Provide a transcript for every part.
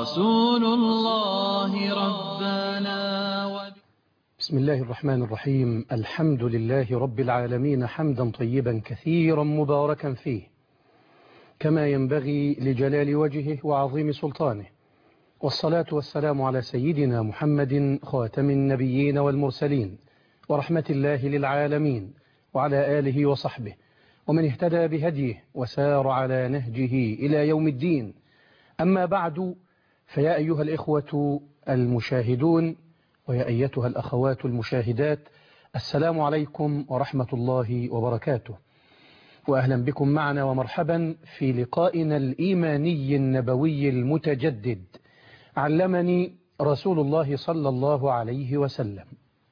رسول الله ربنا و... بسم الله الرحمن الرحيم الحمد لله رب العالمين حمدا طيبا كثيرا مباركا فيه كما ينبغي لجلال وجهه وعظيم سلطانه والصلاة والسلام على سيدنا محمد خاتم النبيين والمرسلين ورحمة الله للعالمين وعلى آله وصحبه ومن اهتدى بهديه وسار على نهجه إلى يوم الدين أما بعد فيا أيها الإخوة المشاهدون ويا أيتها الأخوات المشاهدات السلام عليكم ورحمة الله وبركاته وأهلا بكم معنا ومرحبا في لقائنا الإيماني النبوي المتجدد علمني رسول الله صلى الله عليه وسلم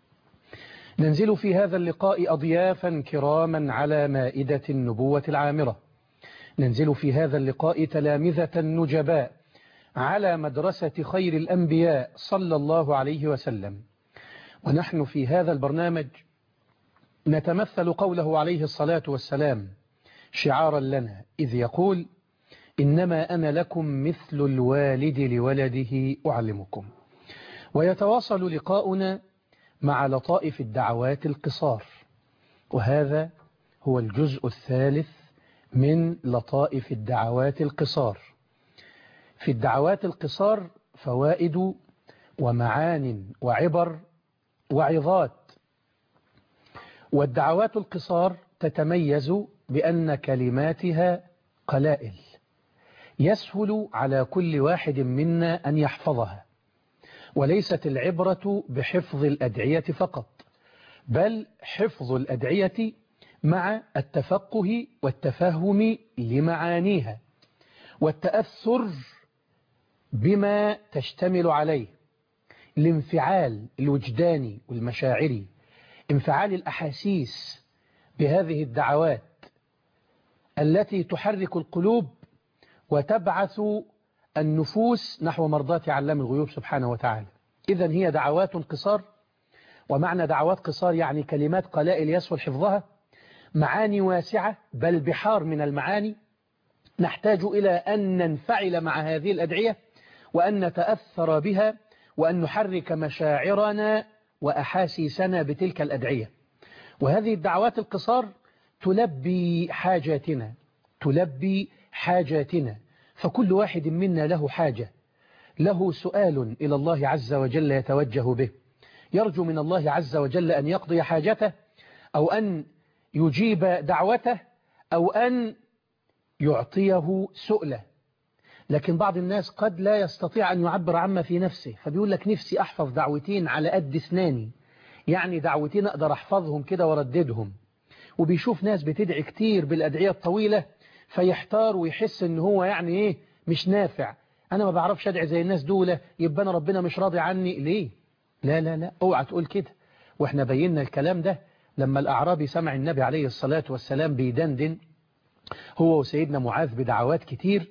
ننزل في هذا اللقاء أضيافا كراما على مائدة النبوة العامرة ننزل في هذا اللقاء تلامذة نجباء على مدرسة خير الأنبياء صلى الله عليه وسلم ونحن في هذا البرنامج نتمثل قوله عليه الصلاة والسلام شعارا لنا إذ يقول إنما أنا لكم مثل الوالد لولده أعلمكم ويتواصل لقاؤنا مع لطائف الدعوات القصار وهذا هو الجزء الثالث من لطائف الدعوات القصار في الدعوات القصار فوائد ومعان وعبر وعظات والدعوات القصار تتميز بأن كلماتها قلائل يسهل على كل واحد منا أن يحفظها وليست العبرة بحفظ الأدعية فقط بل حفظ الأدعية مع التفقه والتفهم لمعانيها والتأثر بما تشتمل عليه الانفعال الوجداني والمشاعري انفعال الأحاسيس بهذه الدعوات التي تحرك القلوب وتبعث النفوس نحو مرضاة علام الغيوب سبحانه وتعالى إذا هي دعوات قصار ومعنى دعوات قصار يعني كلمات قلائل يسهل حفظها معاني واسعة بل بحار من المعاني نحتاج إلى أن ننفعل مع هذه الأدعية وأن نتأثر بها وأن نحرك مشاعرنا وأحاسيسنا بتلك الأدعية وهذه الدعوات القصار تلبي حاجاتنا تلبي حاجاتنا فكل واحد منا له حاجة له سؤال إلى الله عز وجل يتوجه به يرجو من الله عز وجل أن يقضي حاجته أو أن يجيب دعوته أو أن يعطيه سؤله لكن بعض الناس قد لا يستطيع أن يعبر عما في نفسه فبيقول لك نفسي أحفظ دعوتين على قد اسناني يعني دعوتين أقدر أحفظهم كده ورددهم وبيشوف ناس بتدعي كتير بالأدعية الطويلة فيحتار ويحس ان هو يعني ايه مش نافع انا ما بعرفش ادعي زي الناس دول يبقى انا ربنا مش راضي عني ليه لا لا لا اوعى تقول كده واحنا بينا الكلام ده لما الاعرابي سمع النبي عليه الصلاة والسلام بيدندن هو وسيدنا معاذ بدعوات كتير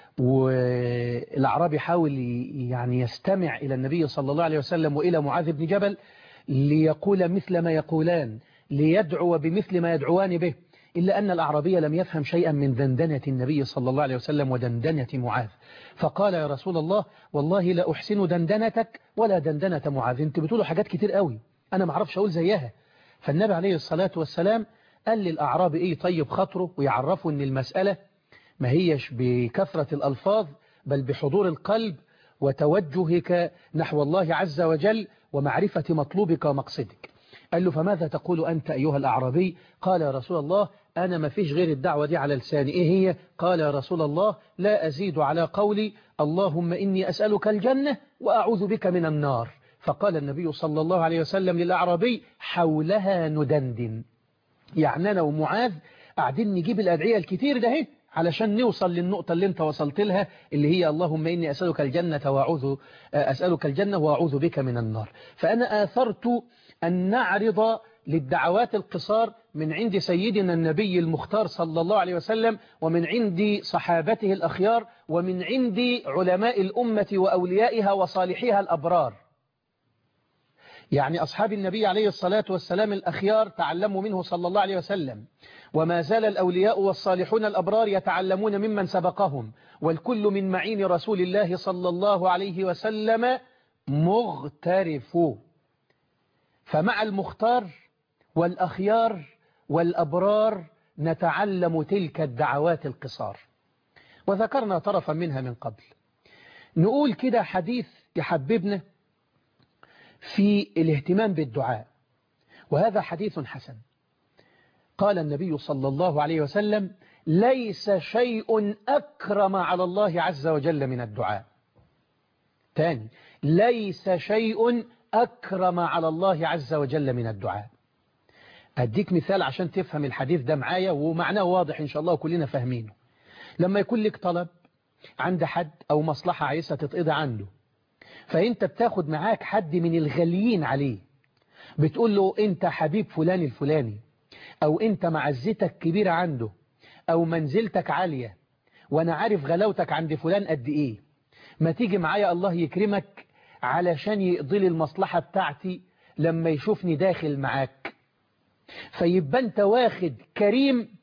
والاعرابي حاول يعني يستمع الى النبي صلى الله عليه وسلم والى معاذ بن جبل ليقول مثل ما يقولان ليدعو بمثل ما يدعوان به إلا أن الأعرابي لم يفهم شيئا من دندنة النبي صلى الله عليه وسلم ودندنة معاذ فقال يا رسول الله والله لا أحسن دندنتك ولا دندنة معاذ انت بتقولوا حاجات كتير قوي أنا معرفش أقول زيها فالنبي عليه الصلاة والسلام قال للأعرابي إيه طيب خطره ويعرفوا أن المسألة ما هيش بكثرة الألفاظ بل بحضور القلب وتوجهك نحو الله عز وجل ومعرفة مطلوبك ومقصدك قال له فماذا تقول أنت أيها الأعرابي قال يا رسول الله أنا ما فيش غير الدعوة دي على لساني إيه هي قال يا رسول الله لا أزيد على قولي اللهم إني أسألك الجنة وأعوذ بك من النار فقال النبي صلى الله عليه وسلم للأعرابي حولها ندندن يعني أنا ومعاذ قاعدين نجيب الأدعية الكتير ده هي علشان نوصل للنقطة اللي انت وصلت لها اللي هي اللهم إني أسألك الجنة وأعوذ أسألك الجنة وأعوذ بك من النار فأنا آثرت أن نعرض للدعوات القصار من عند سيدنا النبي المختار صلى الله عليه وسلم ومن عند صحابته الأخيار ومن عند علماء الأمة وأوليائها وصالحيها الأبرار يعني أصحاب النبي عليه الصلاة والسلام الأخيار تعلموا منه صلى الله عليه وسلم وما زال الأولياء والصالحون الأبرار يتعلمون ممن سبقهم والكل من معين رسول الله صلى الله عليه وسلم مغترف فمع المختار والأخيار والأبرار نتعلم تلك الدعوات القصار وذكرنا طرفا منها من قبل نقول كده حديث يحببنا في الاهتمام بالدعاء وهذا حديث حسن قال النبي صلى الله عليه وسلم ليس شيء أكرم على الله عز وجل من الدعاء تاني ليس شيء أكرم على الله عز وجل من الدعاء أديك مثال عشان تفهم الحديث ده معايا ومعناه واضح إن شاء الله وكلنا فاهمينه لما يكون لك طلب عند حد أو مصلحة عايزة تتقضى عنده فأنت بتاخد معاك حد من الغاليين عليه بتقول له أنت حبيب فلان الفلاني أو أنت معزتك كبيرة عنده أو منزلتك عالية وأنا عارف غلاوتك عند فلان قد إيه ما تيجي معايا الله يكرمك علشان يقضي لي المصلحة بتاعتي لما يشوفني داخل معاك فيبقى أنت واخد كريم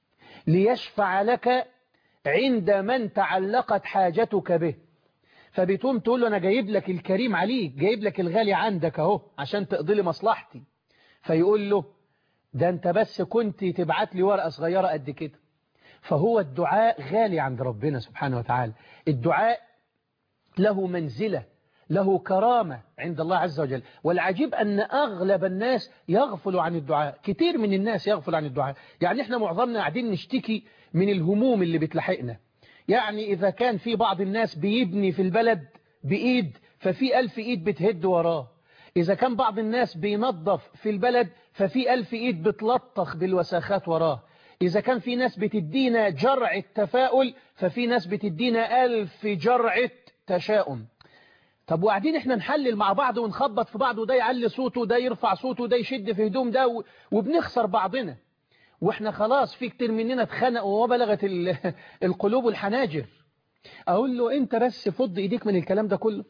ليشفع لك عند من تعلقت حاجتك به فبتقوم تقول له أنا جايب لك الكريم عليك جايب لك الغالي عندك أهو عشان تقضي لي مصلحتي فيقول له ده أنت بس كنت تبعت لي ورقة صغيرة قد كده فهو الدعاء غالي عند ربنا سبحانه وتعالى الدعاء له منزلة له كرامة عند الله عز وجل والعجيب أن أغلب الناس يغفل عن الدعاء كتير من الناس يغفل عن الدعاء يعني احنا معظمنا قاعدين نشتكي من الهموم اللي بتلحقنا يعني إذا كان في بعض الناس بيبني في البلد بإيد ففي ألف إيد بتهد وراه إذا كان بعض الناس بينظف في البلد ففي ألف إيد بتلطخ بالوساخات وراه إذا كان في ناس بتدينا جرعة تفاؤل ففي ناس بتدينا ألف جرعة تشاؤم طب وقاعدين احنا نحلل مع بعض ونخبط في بعض وده يعلي صوته وده يرفع صوته وده يشد في هدوم ده وبنخسر بعضنا واحنا خلاص في كتير مننا اتخنقوا وبلغت القلوب والحناجر اقول له انت بس فض ايديك من الكلام ده كله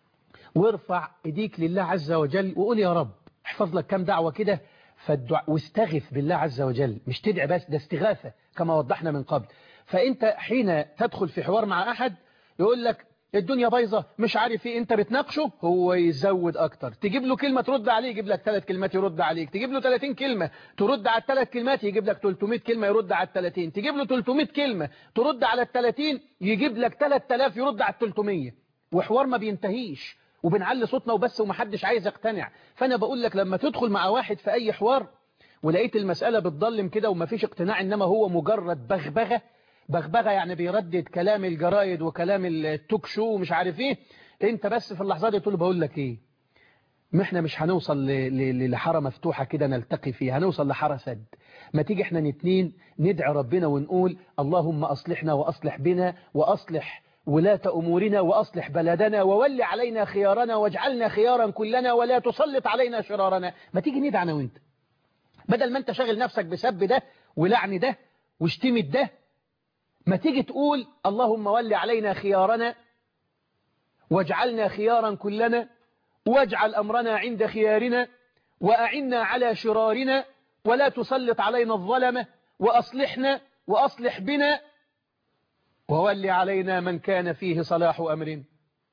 وارفع ايديك لله عز وجل وقول يا رب احفظ لك كام دعوة كده فالدعاء واستغث بالله عز وجل مش تدعي بس ده استغاثة كما وضحنا من قبل فانت حين تدخل في حوار مع احد يقول لك الدنيا بايظه مش عارف ايه انت بتناقشه هو يزود اكتر تجيب له كلمة ترد عليه يجيب لك ثلاث كلمات يرد عليك تجيب له 30 كلمة ترد على الثلاث كلمات يجيب لك 300 كلمة يرد على ال 30 تجيب له 300 كلمة ترد على ال 30 يجيب لك 3000 يرد على ال 300 وحوار ما بينتهيش وبنعلي صوتنا وبس ومحدش عايز يقتنع فانا بقول لك لما تدخل مع واحد في اي حوار ولقيت المسألة بتضلم كده ومفيش اقتناع انما هو مجرد بغبغة بغبغة يعني بيردد كلام الجرايد وكلام التوك شو ومش عارف ايه انت بس في اللحظات دي تقول بقول لك ايه ما احنا مش هنوصل لحارة مفتوحة كده نلتقي فيها هنوصل لحارة سد ما تيجي احنا نتنين ندعي ربنا ونقول اللهم أصلحنا وأصلح بنا وأصلح ولاة أمورنا وأصلح بلدنا وولي علينا خيارنا واجعلنا خيارا كلنا ولا تسلط علينا شرارنا ما تيجي ندعي انا وانت بدل ما انت شاغل نفسك بسب ده ولعن ده واشتمت ده ما تيجي تقول اللهم ولي علينا خيارنا واجعلنا خيارا كلنا واجعل أمرنا عند خيارنا وأعنا على شرارنا ولا تسلط علينا الظلمة وأصلحنا وأصلح بنا وولي علينا من كان فيه صلاح أمر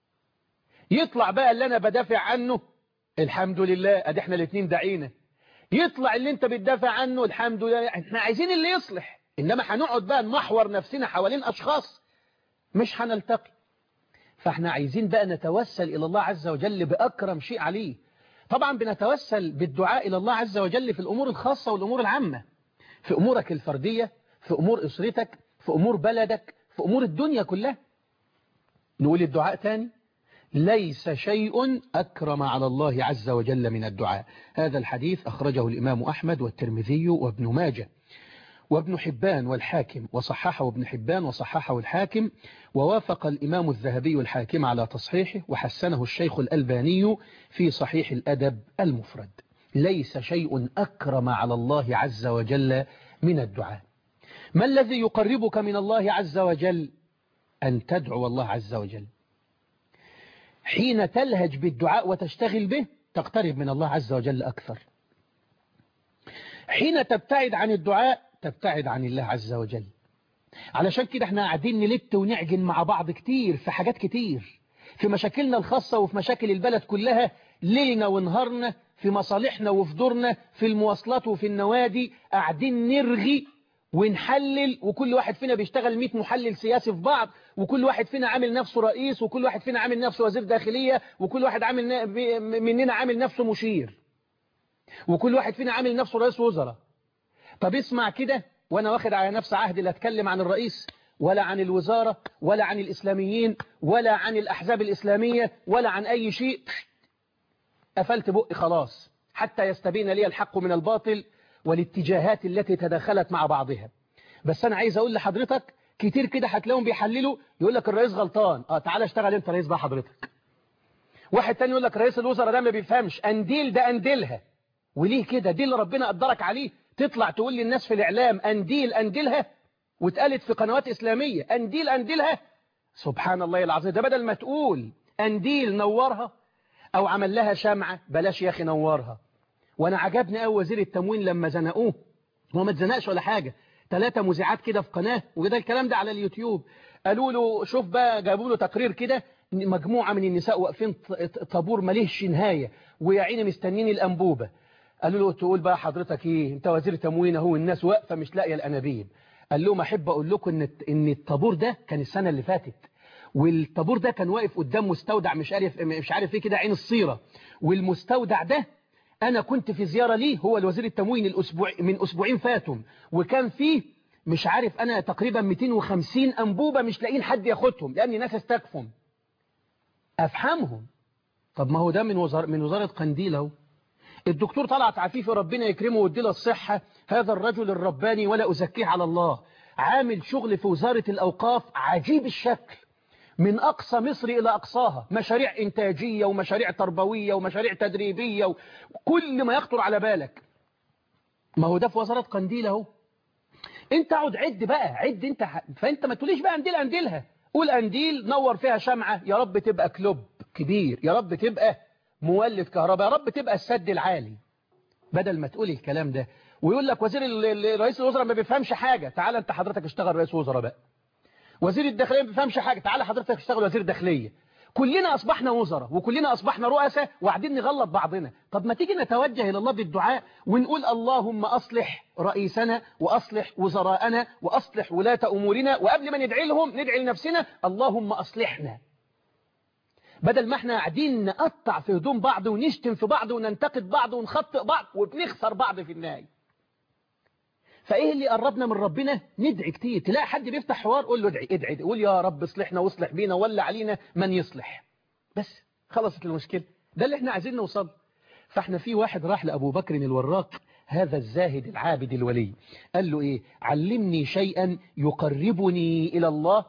يطلع بقى اللي أنا بدافع عنه الحمد لله أدي احنا الاثنين دعينا يطلع اللي انت بتدافع عنه الحمد لله احنا عايزين اللي يصلح إنما هنقعد بقى نمحور نفسنا حوالين أشخاص مش هنلتقي فاحنا عايزين بقى نتوسل إلى الله عز وجل بأكرم شيء عليه طبعا بنتوسل بالدعاء إلى الله عز وجل في الأمور الخاصة والأمور العامة في أمورك الفردية في أمور أسرتك في أمور بلدك في أمور الدنيا كلها نقول الدعاء تاني ليس شيء أكرم على الله عز وجل من الدعاء هذا الحديث أخرجه الإمام أحمد والترمذي وابن ماجه وابن حبان والحاكم وصححه ابن حبان وصححه الحاكم ووافق الإمام الذهبي الحاكم على تصحيحه وحسنه الشيخ الألباني في صحيح الأدب المفرد ليس شيء أكرم على الله عز وجل من الدعاء ما الذي يقربك من الله عز وجل أن تدعو الله عز وجل حين تلهج بالدعاء وتشتغل به تقترب من الله عز وجل أكثر حين تبتعد عن الدعاء تبتعد عن الله عز وجل علشان كده احنا قاعدين نلت ونعجن مع بعض كتير في حاجات كتير في مشاكلنا الخاصة وفي مشاكل البلد كلها ليلنا ونهارنا في مصالحنا وفي دورنا في المواصلات وفي النوادي قاعدين نرغي ونحلل وكل واحد فينا بيشتغل 100 محلل سياسي في بعض وكل واحد فينا عامل نفسه رئيس وكل واحد فينا عامل نفسه وزير داخلية وكل واحد عامل مننا عامل نفسه مشير وكل واحد فينا عامل نفسه رئيس وزراء طب اسمع كده وانا واخد على نفس عهد لا اتكلم عن الرئيس ولا عن الوزارة ولا عن الإسلاميين ولا عن الأحزاب الإسلامية ولا عن أي شيء قفلت بقي خلاص حتى يستبين لي الحق من الباطل والاتجاهات التي تداخلت مع بعضها بس أنا عايز أقول لحضرتك كتير كده هتلاقيهم بيحللوا يقول لك الرئيس غلطان اه تعالى اشتغل انت رئيس بقى حضرتك واحد تاني يقول لك رئيس الوزراء ده ما بيفهمش انديل ده انديلها وليه كده دي اللي ربنا قدرك عليه تطلع تقول للناس في الإعلام أنديل أنديلها واتقالت في قنوات إسلامية أنديل أنديلها سبحان الله العظيم ده بدل ما تقول أنديل نورها أو عمل لها شمعة بلاش يا أخي نورها وأنا عجبني أول وزير التموين لما زنقوه هو ما اتزنقش ولا حاجة ثلاثة مذيعات كده في قناة وده الكلام ده على اليوتيوب قالوا له شوف بقى جابوا له تقرير كده مجموعة من النساء واقفين طابور مليهش نهاية ويا عيني مستنين الأنبوبة قالوا له تقول بقى حضرتك ايه انت وزير تموين اهو الناس واقفه مش لاقيه الانابيب قال لهم احب اقول لكم ان ان الطابور ده كان السنه اللي فاتت والطابور ده كان واقف قدام مستودع مش عارف مش عارف ايه كده عين الصيره والمستودع ده انا كنت في زياره ليه هو الوزير التموين الاسبوع من اسبوعين فاتهم وكان فيه مش عارف انا تقريبا 250 انبوبه مش لاقيين حد ياخدهم لان ناس استكفهم افهمهم طب ما هو ده من وزاره من وزاره قنديل اهو الدكتور طلعت عفيفي ربنا يكرمه ويديله الصحة هذا الرجل الرباني ولا أزكيه على الله عامل شغل في وزارة الأوقاف عجيب الشكل من أقصى مصر إلى أقصاها مشاريع إنتاجية ومشاريع تربوية ومشاريع تدريبية وكل ما يخطر على بالك ما هو ده في وزارة قنديل اهو انت اقعد عد بقى عد انت ح... فانت ما تقوليش بقى انديل انديلها قول انديل نور فيها شمعة يا رب تبقى كلوب كبير يا رب تبقى مولد كهرباء يا رب تبقى السد العالي بدل ما تقول الكلام ده ويقول لك وزير رئيس الوزراء ما بيفهمش حاجة تعال انت حضرتك اشتغل رئيس وزراء بقى وزير الداخلية ما بيفهمش حاجة تعال حضرتك اشتغل وزير داخلية كلنا أصبحنا وزراء وكلنا أصبحنا رؤساء وقاعدين نغلط بعضنا طب ما تيجي نتوجه إلى الله بالدعاء ونقول اللهم أصلح رئيسنا وأصلح وزراءنا وأصلح ولاة أمورنا وقبل ما ندعي لهم ندعي لنفسنا اللهم أصلحنا بدل ما احنا قاعدين نقطع في هدوم بعض ونشتم في بعض وننتقد بعض ونخطئ بعض وبنخسر بعض في النهاية فايه اللي قربنا من ربنا ندعي كتير تلاقي حد بيفتح حوار قول له ادعي ادعي قول يا رب اصلحنا واصلح بينا ولا علينا من يصلح بس خلصت المشكلة ده اللي احنا عايزين نوصل فاحنا في واحد راح لأبو بكر الوراق هذا الزاهد العابد الولي قال له ايه علمني شيئا يقربني إلى الله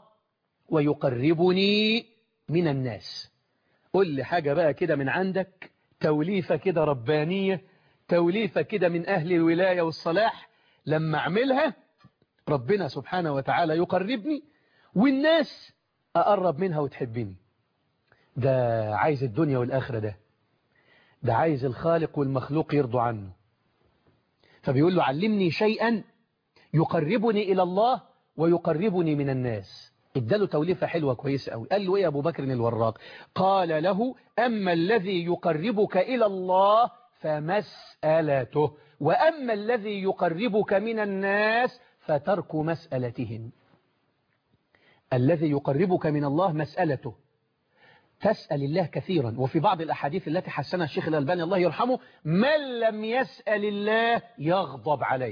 ويقربني من الناس قل لي حاجة بقى كده من عندك توليفة كده ربانية توليفة كده من أهل الولاية والصلاح لما أعملها ربنا سبحانه وتعالى يقربني والناس أقرب منها وتحبني ده عايز الدنيا والآخرة ده ده عايز الخالق والمخلوق يرضوا عنه فبيقول له علمني شيئا يقربني إلى الله ويقربني من الناس اداله توليفة حلوة كويسة قوي قال له ايه يا ابو بكر الوراق قال له اما الذي يقربك الى الله فمسألته واما الذي يقربك من الناس فترك مسألتهم الذي يقربك من الله مسألته تسأل الله كثيرا وفي بعض الأحاديث التي حسنها الشيخ الألباني الله يرحمه من لم يسأل الله يغضب عليه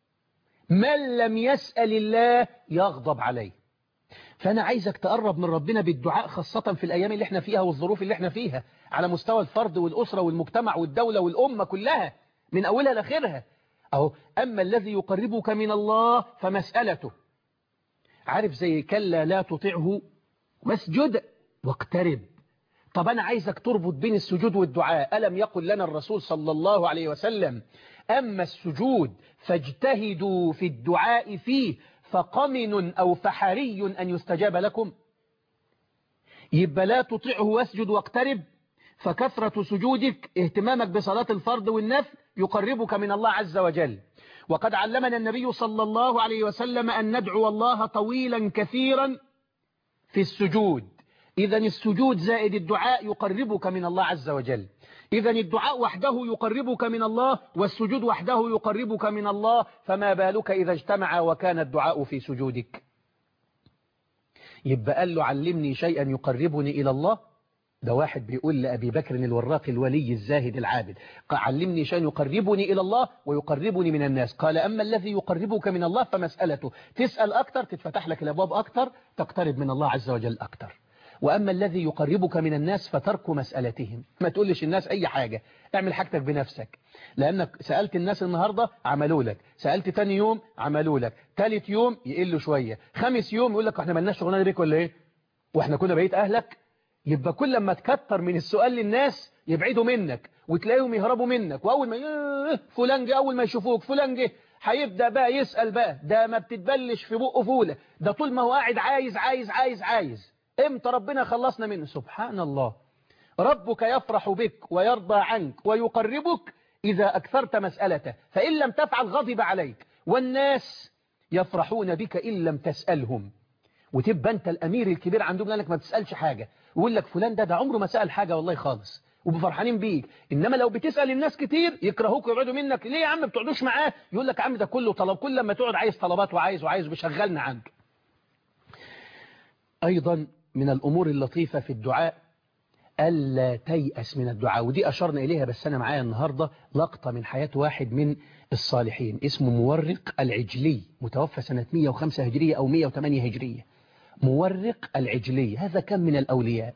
من لم يسأل الله يغضب عليه فأنا عايزك تقرب من ربنا بالدعاء خاصة في الأيام اللي احنا فيها والظروف اللي احنا فيها على مستوى الفرد والأسرة والمجتمع والدولة والأمة كلها من أولها لآخرها أهو أما الذي يقربك من الله فمسألته عارف زي كلا لا تطعه واسجد واقترب طب أنا عايزك تربط بين السجود والدعاء ألم يقل لنا الرسول صلى الله عليه وسلم أما السجود فاجتهدوا في الدعاء فيه فقمن أو فحري أن يستجاب لكم يبقى لا تطيعه واسجد واقترب فكثرة سجودك اهتمامك بصلاة الفرض والنفل يقربك من الله عز وجل وقد علمنا النبي صلى الله عليه وسلم أن ندعو الله طويلا كثيرا في السجود إذا السجود زائد الدعاء يقربك من الله عز وجل إذا الدعاء وحده يقربك من الله والسجود وحده يقربك من الله فما بالك إذا اجتمع وكان الدعاء في سجودك يبقى قال له علمني شيئا يقربني إلى الله ده واحد بيقول لأبي بكر الوراق الولي الزاهد العابد قال علمني شيئا يقربني إلى الله ويقربني من الناس قال أما الذي يقربك من الله فمسألته تسأل أكتر تتفتح لك الأبواب أكتر تقترب من الله عز وجل أكتر وأما الذي يقربك من الناس فترك مسألتهم ما تقولش الناس أي حاجة اعمل حاجتك بنفسك لأنك سألت الناس النهاردة عملوا لك سألت تاني يوم عملوا لك تالت يوم يقلوا شوية خامس يوم يقول لك احنا ملناش شغلانة بيك ولا ايه واحنا كنا بقيت أهلك يبقى كل ما تكتر من السؤال للناس يبعدوا منك وتلاقيهم يهربوا منك وأول ما يه فلان جه أول ما يشوفوك فلان جه هيبدأ بقى يسأل بقى ده ما بتتبلش في بقه فولة ده طول ما هو قاعد عايز عايز عايز عايز امتى ربنا خلصنا منه سبحان الله ربك يفرح بك ويرضى عنك ويقربك إذا أكثرت مسألته فإن لم تفعل غضب عليك والناس يفرحون بك إن لم تسألهم وتبقى أنت الأمير الكبير عندهم لأنك ما بتسألش حاجة ويقول لك فلان ده ده عمره ما سأل حاجة والله خالص وبفرحانين بيك إنما لو بتسأل الناس كتير يكرهوك ويبعدوا منك ليه يا عم بتقعدوش معاه يقول لك يا عم ده كله طلب كل لما تقعد عايز طلبات وعايز وعايز وبيشغلنا عنك أيضا من الأمور اللطيفة في الدعاء ألا تيأس من الدعاء ودي أشرنا إليها بس أنا معايا النهاردة لقطة من حياة واحد من الصالحين اسمه مورق العجلي متوفى سنة 105 هجرية أو 108 هجرية مورق العجلي هذا كم من الأولياء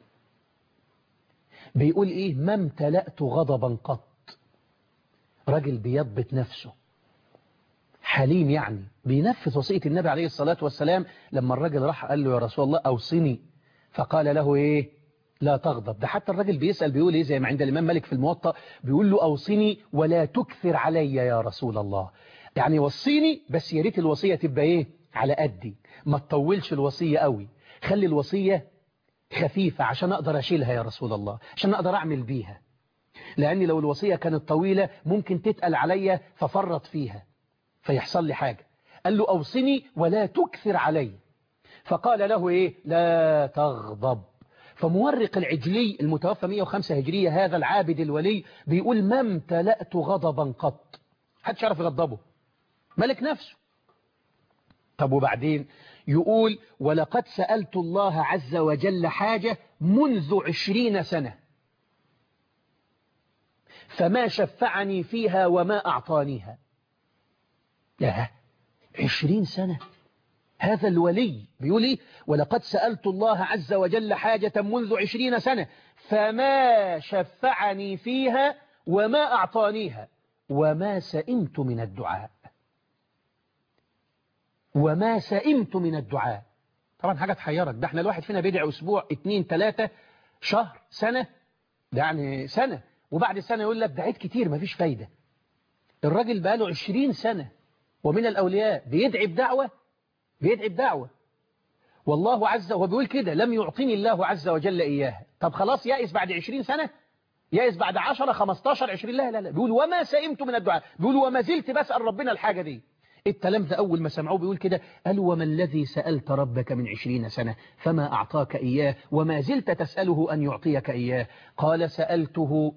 بيقول إيه ما امتلأت غضبا قط راجل بيضبط نفسه حليم يعني بينفذ وصية النبي عليه الصلاة والسلام لما الراجل راح قال له يا رسول الله أوصني فقال له إيه لا تغضب ده حتى الراجل بيسأل بيقول إيه زي ما عند الإمام مالك في الموطأ بيقول له أوصني ولا تكثر علي يا رسول الله يعني وصيني بس يا ريت الوصية تبقى إيه على قدي ما تطولش الوصية قوي خلي الوصية خفيفة عشان أقدر أشيلها يا رسول الله عشان أقدر أعمل بيها لأن لو الوصية كانت طويلة ممكن تتقل عليا ففرط فيها فيحصل لي حاجة قال له أوصني ولا تكثر علي فقال له إيه لا تغضب فمورق العجلي المتوفى 105 هجرية هذا العابد الولي بيقول ما امتلأت غضبا قط حدش يعرف يغضبه ملك نفسه طب وبعدين يقول ولقد سألت الله عز وجل حاجة منذ عشرين سنة فما شفعني فيها وما أعطانيها يا عشرين سنة هذا الولي بيقول إيه ولقد سألت الله عز وجل حاجة منذ عشرين سنة فما شفعني فيها وما أعطانيها وما سئمت من الدعاء وما سئمت من الدعاء طبعا حاجة تحيرك ده احنا الواحد فينا بيدعي أسبوع اتنين تلاتة شهر سنة ده يعني سنة وبعد السنة يقول لك دعيت كتير مفيش فايدة الراجل بقاله عشرين سنة ومن الأولياء بيدعي بدعوة بيدعي بدعوة والله عز وجل بيقول كده لم يعطيني الله عز وجل إياها طب خلاص يائس بعد عشرين سنة يائس بعد عشرة خمستاشر عشرين لا لا لا بيقول وما سئمت من الدعاء بيقول وما زلت بسأل ربنا الحاجة دي التلامذة أول ما سمعوه بيقول كده قال وما الذي سألت ربك من عشرين سنة فما أعطاك إياه وما زلت تسأله أن يعطيك إياه قال سألته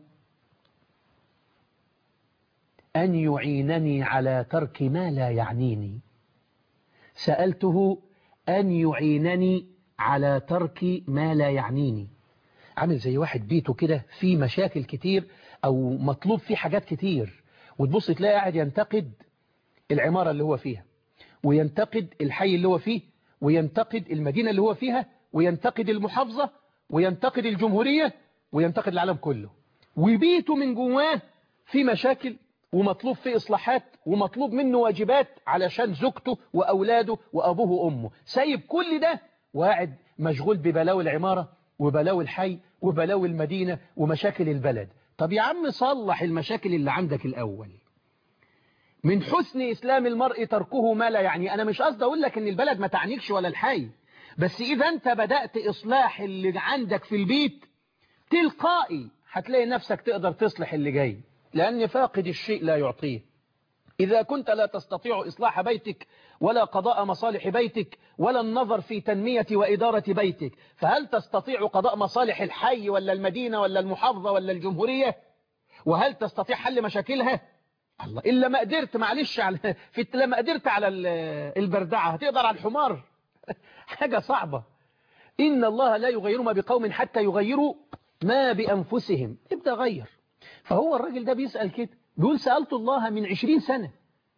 أن يعينني على ترك ما لا يعنيني سألته أن يعينني على ترك ما لا يعنيني عامل زي واحد بيته كده في مشاكل كتير أو مطلوب فيه حاجات كتير وتبص تلاقي قاعد ينتقد العمارة اللي هو فيها وينتقد الحي اللي هو فيه وينتقد المدينة اللي هو فيها وينتقد المحافظة وينتقد الجمهورية وينتقد العالم كله وبيته من جواه في مشاكل ومطلوب فيه إصلاحات ومطلوب منه واجبات علشان زوجته وأولاده وأبوه وأمه سايب كل ده وقاعد مشغول ببلاوي العمارة وبلاوي الحي وبلاوي المدينة ومشاكل البلد طب يا عم صلح المشاكل اللي عندك الأول من حسن إسلام المرء تركه ما لا يعني أنا مش قصدي أقول لك إن البلد ما تعنيكش ولا الحي بس إذا أنت بدأت إصلاح اللي عندك في البيت تلقائي هتلاقي نفسك تقدر تصلح اللي جاي لأن فاقد الشيء لا يعطيه إذا كنت لا تستطيع إصلاح بيتك ولا قضاء مصالح بيتك ولا النظر في تنمية وإدارة بيتك فهل تستطيع قضاء مصالح الحي ولا المدينة ولا المحافظة ولا الجمهورية وهل تستطيع حل مشاكلها الله إلا ما قدرت معلش على في لما قدرت على البردعة هتقدر على الحمار حاجة صعبة إن الله لا يغير ما بقوم حتى يغيروا ما بأنفسهم ابدأ غير فهو الراجل ده بيسأل كده بيقول سألت الله من عشرين سنة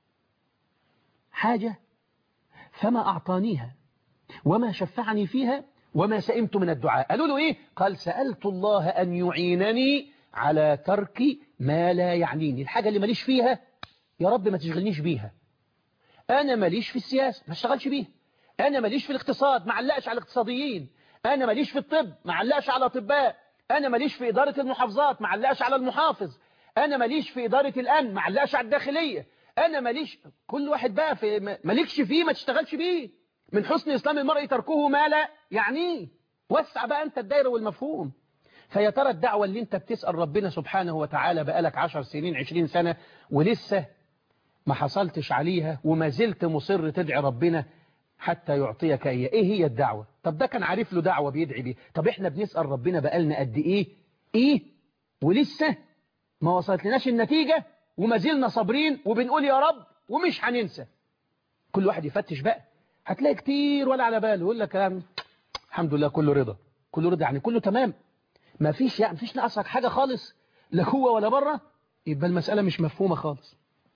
حاجة فما أعطانيها وما شفعني فيها وما سئمت من الدعاء قالوا له إيه قال سألت الله أن يعينني على ترك ما لا يعنيني الحاجة اللي ماليش فيها يا رب ما تشغلنيش بيها أنا ماليش في السياسة ما اشتغلش بيها أنا ماليش في الاقتصاد ما علقش على الاقتصاديين أنا ماليش في الطب ما علقش على أطباء أنا ماليش في إدارة المحافظات ما علقش على المحافظ أنا ماليش في إدارة الأمن ما علقش على الداخلية أنا ماليش كل واحد بقى في مالكش فيه ما تشتغلش بيه من حسن إسلام المرء تركه ما لا يعنيه وسع بقى أنت الدايرة والمفهوم فيا ترى الدعوة اللي انت بتسأل ربنا سبحانه وتعالى بقالك عشر سنين عشرين سنة ولسه ما حصلتش عليها وما زلت مصر تدعي ربنا حتى يعطيك ايه ايه هي الدعوة طب ده كان عارف له دعوة بيدعي بيه طب احنا بنسأل ربنا بقالنا قد ايه ايه ولسه ما وصلت لناش النتيجة وما زلنا صابرين وبنقول يا رب ومش هننسى كل واحد يفتش بقى هتلاقي كتير ولا على باله يقول لك الحمد لله كله رضا كله رضا يعني كله تمام ما فيش يعني فيش ناقصك حاجة خالص لا جوه ولا بره يبقى المسألة مش مفهومة خالص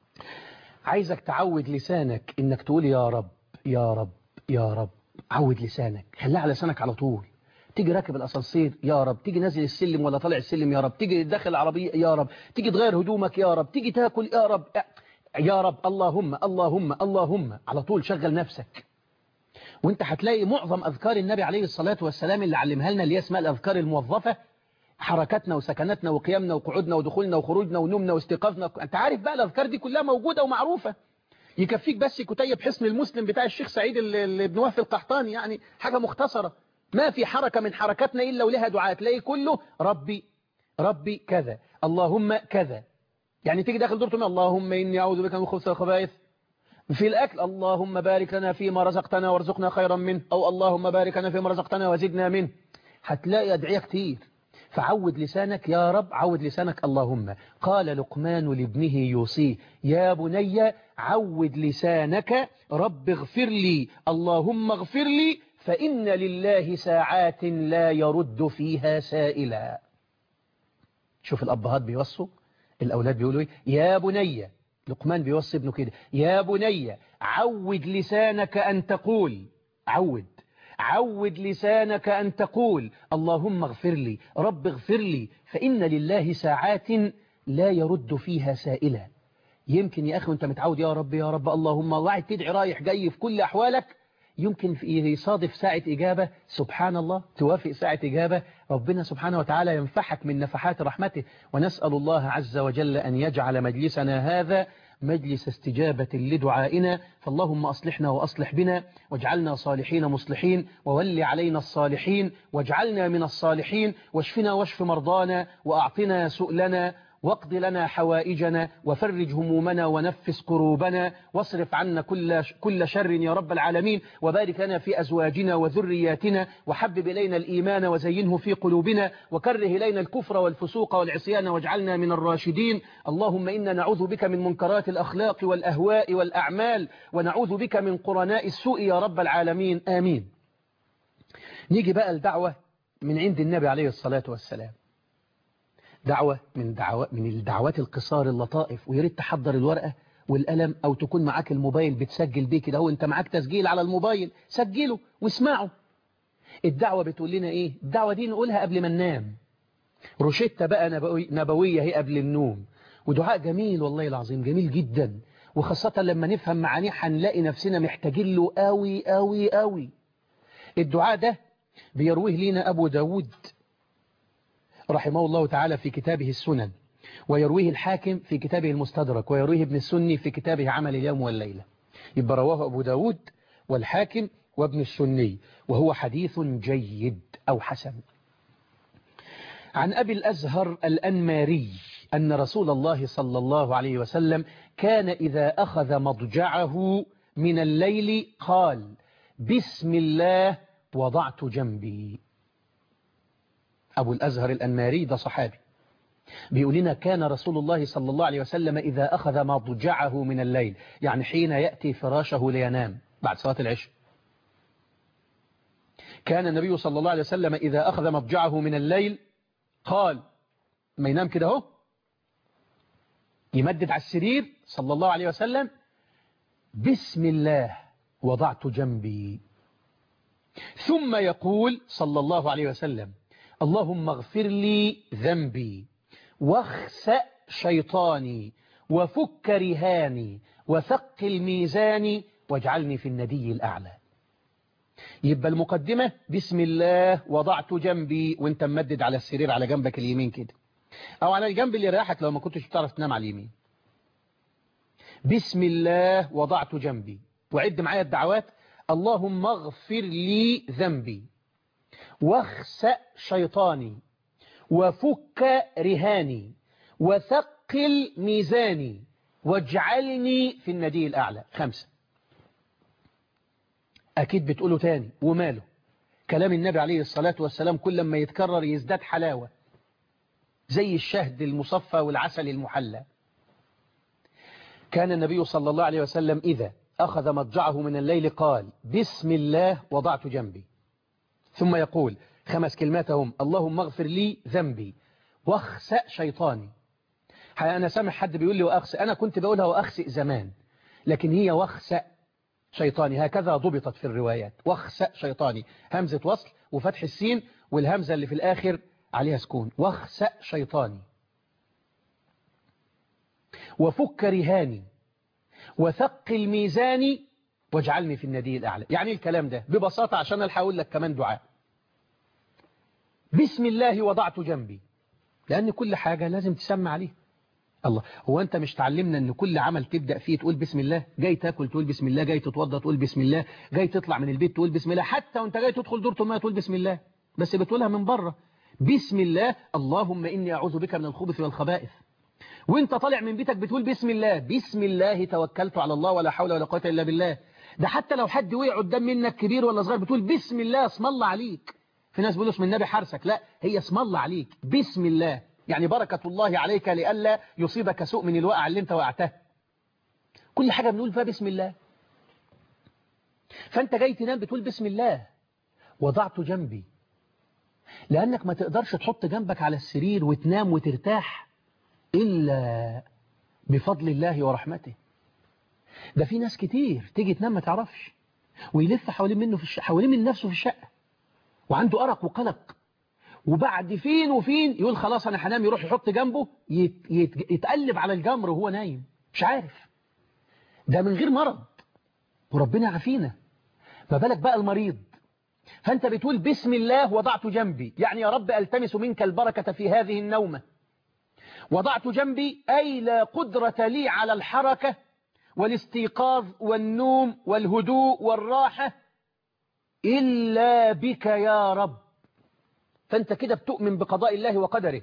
عايزك تعود لسانك انك تقول يا رب يا رب يا رب عود لسانك خليها على لسانك على طول تيجي راكب الاسانسير يا رب تيجي نازل السلم ولا طالع السلم يا رب تيجي داخل العربية يا رب تيجي تغير هدومك يا رب تيجي تاكل يا رب يا رب اللهم اللهم اللهم على طول شغل نفسك وانت هتلاقي معظم اذكار النبي عليه الصلاة والسلام اللي علمها لنا اللي اسمها الاذكار الموظفة حركاتنا وسكناتنا وقيامنا وقعودنا ودخولنا وخروجنا ونومنا واستيقاظنا انت عارف بقى الاذكار دي كلها موجودة ومعروفة يكفيك بس كتيب حصن المسلم بتاع الشيخ سعيد اللي ابن وهف القحطاني يعني حاجة مختصرة ما في حركة من حركاتنا إلا ولها دعاء تلاقي كله ربي ربي كذا اللهم كذا يعني تيجي داخل دورته اللهم إني أعوذ بك من خبث الخبائث في الأكل اللهم بارك لنا فيما رزقتنا وارزقنا خيرا منه أو اللهم بارك لنا فيما رزقتنا وزدنا منه هتلاقي أدعية كتير فعود لسانك يا رب عود لسانك اللهم قال لقمان لابنه يوصيه يا بني عود لسانك رب اغفر لي اللهم اغفر لي فإن لله ساعات لا يرد فيها سائلا شوف الأبهات بيوصوا الأولاد بيقولوا ايه يا بني لقمان بيوصي ابنه كده يا بني عود لسانك أن تقول عود عود لسانك أن تقول اللهم اغفر لي رب اغفر لي فإن لله ساعات لا يرد فيها سائلا يمكن يا أخي وانت متعود يا رب يا رب اللهم وعد تدعي رايح جاي في كل أحوالك يمكن يصادف ساعة إجابة سبحان الله توافق ساعة إجابة ربنا سبحانه وتعالى ينفحك من نفحات رحمته ونسأل الله عز وجل أن يجعل مجلسنا هذا مجلس استجابة لدعائنا فاللهم أصلحنا وأصلح بنا واجعلنا صالحين مصلحين وول علينا الصالحين واجعلنا من الصالحين واشفنا واشف مرضانا وأعطنا سؤلنا واقض لنا حوائجنا وفرج همومنا ونفس كروبنا واصرف عنا كل كل شر يا رب العالمين وبارك لنا في أزواجنا وذرياتنا وحبب إلينا الإيمان وزينه في قلوبنا وكره إلينا الكفر والفسوق والعصيان واجعلنا من الراشدين اللهم إنا نعوذ بك من منكرات الأخلاق والأهواء والأعمال ونعوذ بك من قرناء السوء يا رب العالمين آمين نيجي بقى الدعوة من عند النبي عليه الصلاة والسلام دعوة من دعوة من الدعوات القصار اللطائف ويا ريت تحضر الورقة والقلم أو تكون معاك الموبايل بتسجل بيه كده هو أنت معاك تسجيل على الموبايل سجله واسمعه الدعوة بتقول لنا إيه الدعوة دي نقولها قبل ما ننام روشتة بقى نبوي نبوية هي قبل النوم ودعاء جميل والله العظيم جميل جدا وخاصة لما نفهم معانيه هنلاقي نفسنا محتاجين له قوي قوي قوي الدعاء ده بيرويه لنا أبو داود رحمه الله تعالى في كتابه السنن ويرويه الحاكم في كتابه المستدرك ويرويه ابن السني في كتابه عمل اليوم والليلة يبقى رواه أبو داود والحاكم وابن السني وهو حديث جيد أو حسن عن أبي الأزهر الأنماري أن رسول الله صلى الله عليه وسلم كان إذا أخذ مضجعه من الليل قال بسم الله وضعت جنبي أبو الأزهر الأنماري ده صحابي بيقول لنا كان رسول الله صلى الله عليه وسلم إذا أخذ مضجعه من الليل يعني حين يأتي فراشه لينام بعد صلاة العشاء كان النبي صلى الله عليه وسلم إذا أخذ مضجعه من الليل قال ما ينام كده اهو يمدد على السرير صلى الله عليه وسلم بسم الله وضعت جنبي ثم يقول صلى الله عليه وسلم اللهم اغفر لي ذنبي واخسأ شيطاني وفك رهاني وثقل ميزاني واجعلني في الندي الأعلى يبقى المقدمة بسم الله وضعت جنبي وانت ممدد على السرير على جنبك اليمين كده او على الجنب اللي راحك لو ما كنتش بتعرف تنام على اليمين بسم الله وضعت جنبي وعد معايا الدعوات اللهم اغفر لي ذنبي واخسأ شيطاني وفك رهاني وثقل ميزاني واجعلني في الندي الأعلى خمسة أكيد بتقوله تاني وماله كلام النبي عليه الصلاة والسلام كل ما يتكرر يزداد حلاوة زي الشهد المصفى والعسل المحلى كان النبي صلى الله عليه وسلم إذا أخذ مضجعه من الليل قال بسم الله وضعت جنبي ثم يقول خمس كلماتهم اللهم اغفر لي ذنبي واخسأ شيطاني أنا سامع حد بيقول لي وأخسأ أنا كنت بقولها وأخسئ زمان لكن هي واخسأ شيطاني هكذا ضبطت في الروايات واخسأ شيطاني همزة وصل وفتح السين والهمزة اللي في الآخر عليها سكون واخسأ شيطاني وفك رهاني وثقل ميزاني واجعلني في الندي الأعلى يعني الكلام ده ببساطة عشان ألحق أقول لك كمان دعاء بسم الله وضعت جنبي لأن كل حاجة لازم تسمى عليه الله هو أنت مش تعلمنا أن كل عمل تبدأ فيه تقول بسم الله جاي تاكل تقول بسم الله جاي تتوضى تقول بسم الله جاي تطلع من البيت تقول بسم الله حتى وانت جاي تدخل دورة الماء تقول بسم الله بس بتقولها من بره بسم الله اللهم إني أعوذ بك من الخبث والخبائث وانت طالع من بيتك بتقول بسم الله بسم الله توكلت على الله ولا حول ولا قوة إلا بالله ده حتى لو حد وقع قدام منك كبير ولا صغير بتقول بسم الله اسم الله عليك في ناس بيقولوا اسم النبي حارسك لا هي اسم الله عليك بسم الله يعني بركة الله عليك لئلا يصيبك سوء من الوقع اللي انت وقعته كل حاجة بنقول فيها بسم الله فانت جاي تنام بتقول بسم الله وضعت جنبي لأنك ما تقدرش تحط جنبك على السرير وتنام وترتاح إلا بفضل الله ورحمته ده في ناس كتير تيجي تنام ما تعرفش ويلف حوالين منه في الشقة حوالين من نفسه في الشقة وعنده أرق وقلق وبعد فين وفين يقول خلاص أنا هنام يروح يحط جنبه يت يت يتقلب على الجمر وهو نايم مش عارف ده من غير مرض وربنا عافينا ما بالك بقى المريض فأنت بتقول بسم الله وضعت جنبي يعني يا رب ألتمس منك البركة في هذه النومة وضعت جنبي أي لا قدرة لي على الحركة والاستيقاظ والنوم والهدوء والراحة إلا بك يا رب فأنت كده بتؤمن بقضاء الله وقدره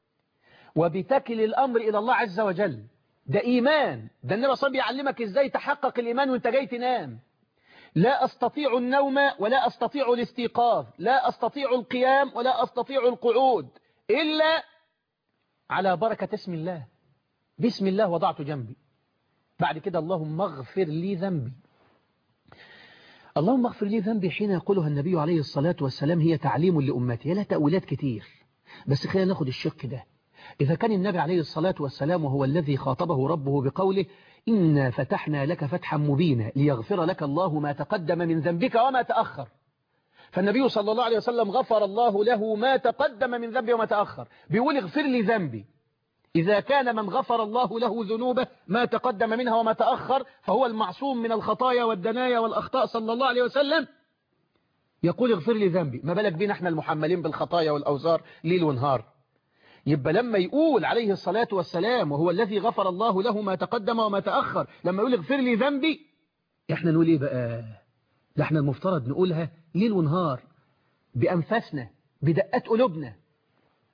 وبتكل الأمر إلى الله عز وجل ده إيمان ده النبي صلى الله عليه وسلم يعلمك إزاي تحقق الإيمان وانت جاي تنام لا أستطيع النوم ولا أستطيع الاستيقاظ لا أستطيع القيام ولا أستطيع القعود إلا على بركة اسم الله بسم الله وضعت جنبي بعد كده اللهم اغفر لي ذنبي اللهم اغفر لي ذنبي حين يقولها النبي عليه الصلاة والسلام هي تعليم لأمتي لها تأويلات كتير بس خلينا ناخد الشق ده إذا كان النبي عليه الصلاة والسلام وهو الذي خاطبه ربه بقوله إنا فتحنا لك فتحا مبينا ليغفر لك الله ما تقدم من ذنبك وما تأخر فالنبي صلى الله عليه وسلم غفر الله له ما تقدم من ذنبه وما تأخر بيقول اغفر لي ذنبي إذا كان من غفر الله له ذنوبه ما تقدم منها وما تأخر فهو المعصوم من الخطايا والدنايا والأخطاء صلى الله عليه وسلم يقول اغفر لي ذنبي ما بالك بينا احنا المحملين بالخطايا والأوزار ليل ونهار يبقى لما يقول عليه الصلاة والسلام وهو الذي غفر الله له ما تقدم وما تأخر لما يقول اغفر لي ذنبي احنا نقول ايه بقى ده احنا المفترض نقولها ليل ونهار بأنفاسنا بدقات قلوبنا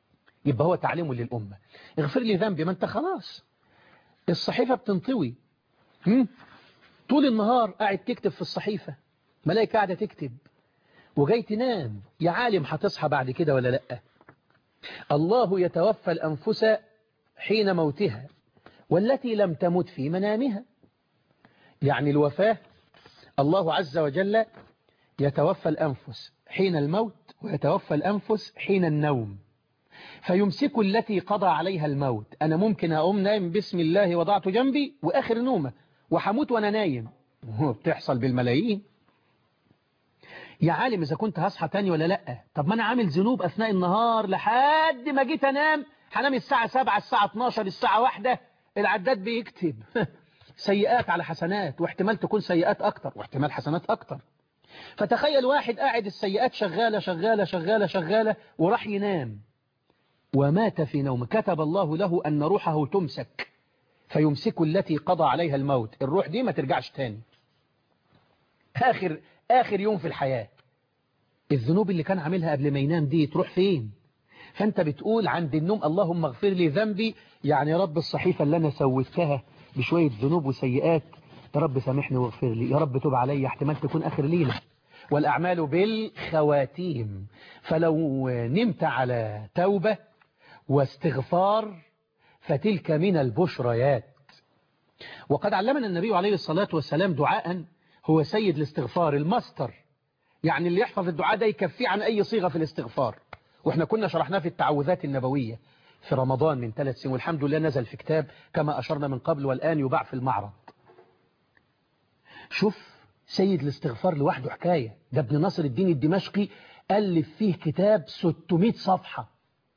يبقى هو تعليم للأمة اغفر لي ذنبي ما انت خلاص الصحيفة بتنطوي هم؟ طول النهار قاعد تكتب في الصحيفة ملايكة قاعدة تكتب وجاي تنام يا عالم هتصحى بعد كده ولا لأ الله يتوفى الأنفس حين موتها والتي لم تمت في منامها يعني الوفاة الله عز وجل يتوفى الأنفس حين الموت ويتوفى الأنفس حين النوم فيمسك التي قضى عليها الموت أنا ممكن أقوم نايم بسم الله وضعت جنبي وآخر نومة وحموت وأنا نايم بتحصل بالملايين يا عالم إذا كنت هصحى تاني ولا لأ طب ما أنا عامل ذنوب أثناء النهار لحد ما جيت أنام هنام الساعة 7 الساعة 12 الساعة 1 العداد بيكتب سيئات على حسنات واحتمال تكون سيئات أكتر واحتمال حسنات أكتر فتخيل واحد قاعد السيئات شغالة شغالة شغالة شغالة وراح ينام ومات في نوم كتب الله له أن روحه تمسك فيمسك التي قضى عليها الموت الروح دي ما ترجعش تاني آخر, آخر يوم في الحياة الذنوب اللي كان عاملها قبل ما ينام دي تروح فين فأنت بتقول عند النوم اللهم اغفر لي ذنبي يعني رب الصحيفة اللي أنا سويتها بشوية ذنوب وسيئات يا رب سامحني واغفر لي يا رب توب علي احتمال تكون آخر ليلة والأعمال بالخواتيم فلو نمت على توبة واستغفار فتلك من البشريات وقد علمنا النبي عليه الصلاة والسلام دعاء هو سيد الاستغفار الماستر يعني اللي يحفظ الدعاء ده يكفيه عن أي صيغة في الاستغفار واحنا كنا شرحناه في التعوذات النبوية في رمضان من ثلاث سنين والحمد لله نزل في كتاب كما أشرنا من قبل والآن يباع في المعرض شوف سيد الاستغفار لوحده حكاية ده ابن ناصر الدين الدمشقي ألف فيه كتاب 600 صفحة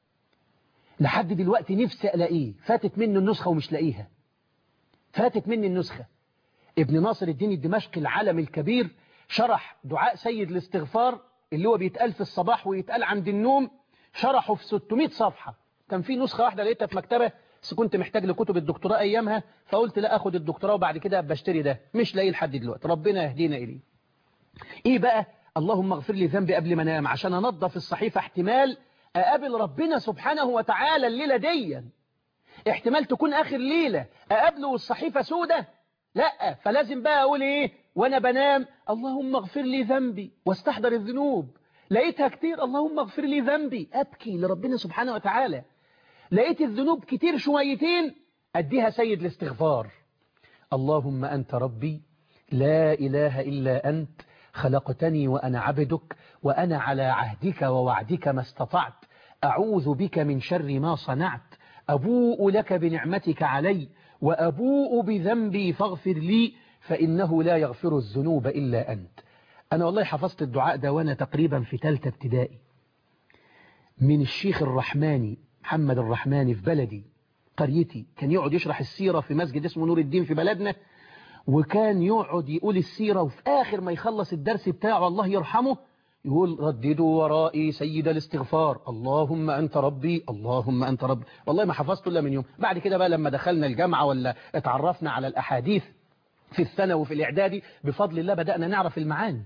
لحد دلوقتي نفسي ألاقيه فاتت منه النسخة ومش لاقيها فاتت مني النسخة ابن ناصر الدين الدمشقي العالم الكبير شرح دعاء سيد الاستغفار اللي هو بيتقال في الصباح ويتقال عند النوم شرحه في 600 صفحة كان في نسخة واحدة لقيتها في مكتبة بس كنت محتاج لكتب الدكتوراه أيامها فقلت لا أخد الدكتوراه وبعد كده بشتري ده مش لاقيه لحد دلوقتي ربنا يهدينا إليه إيه بقى اللهم اغفر لي ذنبي قبل ما انام عشان أنظف الصحيفة احتمال أقابل ربنا سبحانه وتعالى الليلة دي احتمال تكون آخر ليلة أقابله والصحيفة سودة لا فلازم بقى أقول إيه وأنا بنام اللهم اغفر لي ذنبي واستحضر الذنوب لقيتها كتير اللهم اغفر لي ذنبي أبكي لربنا سبحانه وتعالى لقيت الذنوب كتير شويتين أديها سيد الاستغفار اللهم أنت ربي لا إله إلا أنت خلقتني وأنا عبدك وأنا على عهدك ووعدك ما استطعت أعوذ بك من شر ما صنعت أبوء لك بنعمتك علي وأبوء بذنبي فاغفر لي فإنه لا يغفر الذنوب إلا أنت أنا والله حفظت الدعاء ده وأنا تقريبا في ثالثه ابتدائي من الشيخ الرحماني محمد الرحماني في بلدي قريتي كان يقعد يشرح السيرة في مسجد اسمه نور الدين في بلدنا وكان يقعد يقول السيرة وفي آخر ما يخلص الدرس بتاعه الله يرحمه يقول رددوا ورائي سيد الاستغفار اللهم أنت ربي اللهم أنت ربي والله ما حفظته إلا من يوم بعد كده بقى لما دخلنا الجامعة ولا اتعرفنا على الأحاديث في الثانوي وفي الإعدادي بفضل الله بدأنا نعرف المعاني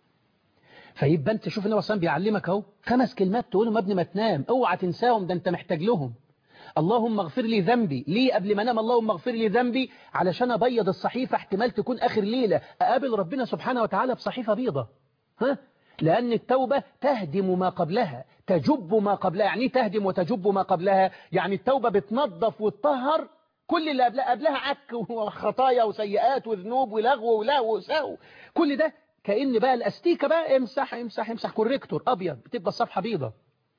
فيبقى انت شوف النبي صلى بيعلمك اهو خمس كلمات تقولهم قبل ما تنام اوعى تنساهم ده انت محتاج لهم اللهم اغفر لي ذنبي ليه قبل ما انام اللهم اغفر لي ذنبي علشان ابيض الصحيفة احتمال تكون اخر ليلة اقابل ربنا سبحانه وتعالى بصحيفة بيضة ها لأن التوبة تهدم ما قبلها تجب ما قبلها يعني تهدم وتجب ما قبلها يعني التوبة بتنظف وتطهر كل اللي قبلها, قبلها عك وخطايا وسيئات وذنوب ولغو ولهو وسهو كل ده كأن بقى الأستيكة بقى امسح امسح امسح كوريكتور أبيض بتبقى الصفحة بيضة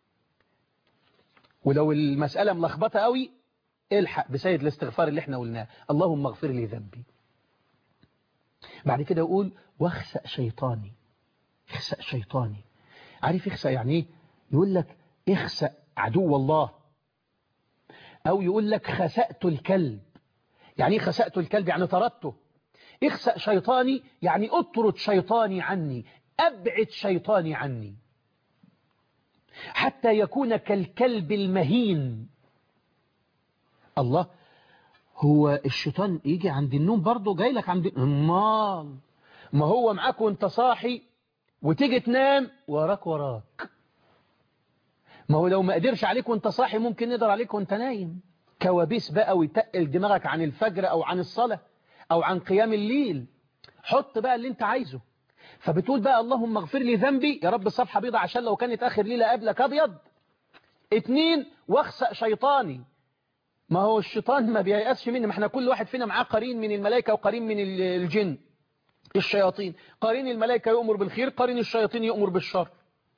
ولو المسألة ملخبطة قوي الحق بسيد الاستغفار اللي احنا قلناه اللهم اغفر لي ذنبي بعد كده يقول واخسأ شيطاني اخسأ شيطاني عارف اخسأ يعني ايه يقول لك اخسأ عدو الله او يقول لك خسأت الكلب يعني ايه خسأت الكلب يعني طردته اخسأ شيطاني يعني اطرد شيطاني عني أبعد شيطاني عني حتى يكون كالكلب المهين الله هو الشيطان يجي عند النوم برضه جاي لك عند امال ما هو معاك وانت صاحي وتيجي تنام وراك وراك ما هو لو ما قدرش عليك وانت صاحي ممكن يقدر عليك وانت نايم كوابيس بقى ويتقل دماغك عن الفجر او عن الصلاة او عن قيام الليل حط بقى اللي انت عايزه فبتقول بقى اللهم اغفر لي ذنبي يا رب صفحة بيضة عشان لو كانت اخر ليلة قبلك ابيض اتنين واخسأ شيطاني ما هو الشيطان ما بييأسش مني ما احنا كل واحد فينا معاه قرين من الملائكة وقرين من الجن الشياطين قرين الملائكة يؤمر بالخير قرين الشياطين يؤمر بالشر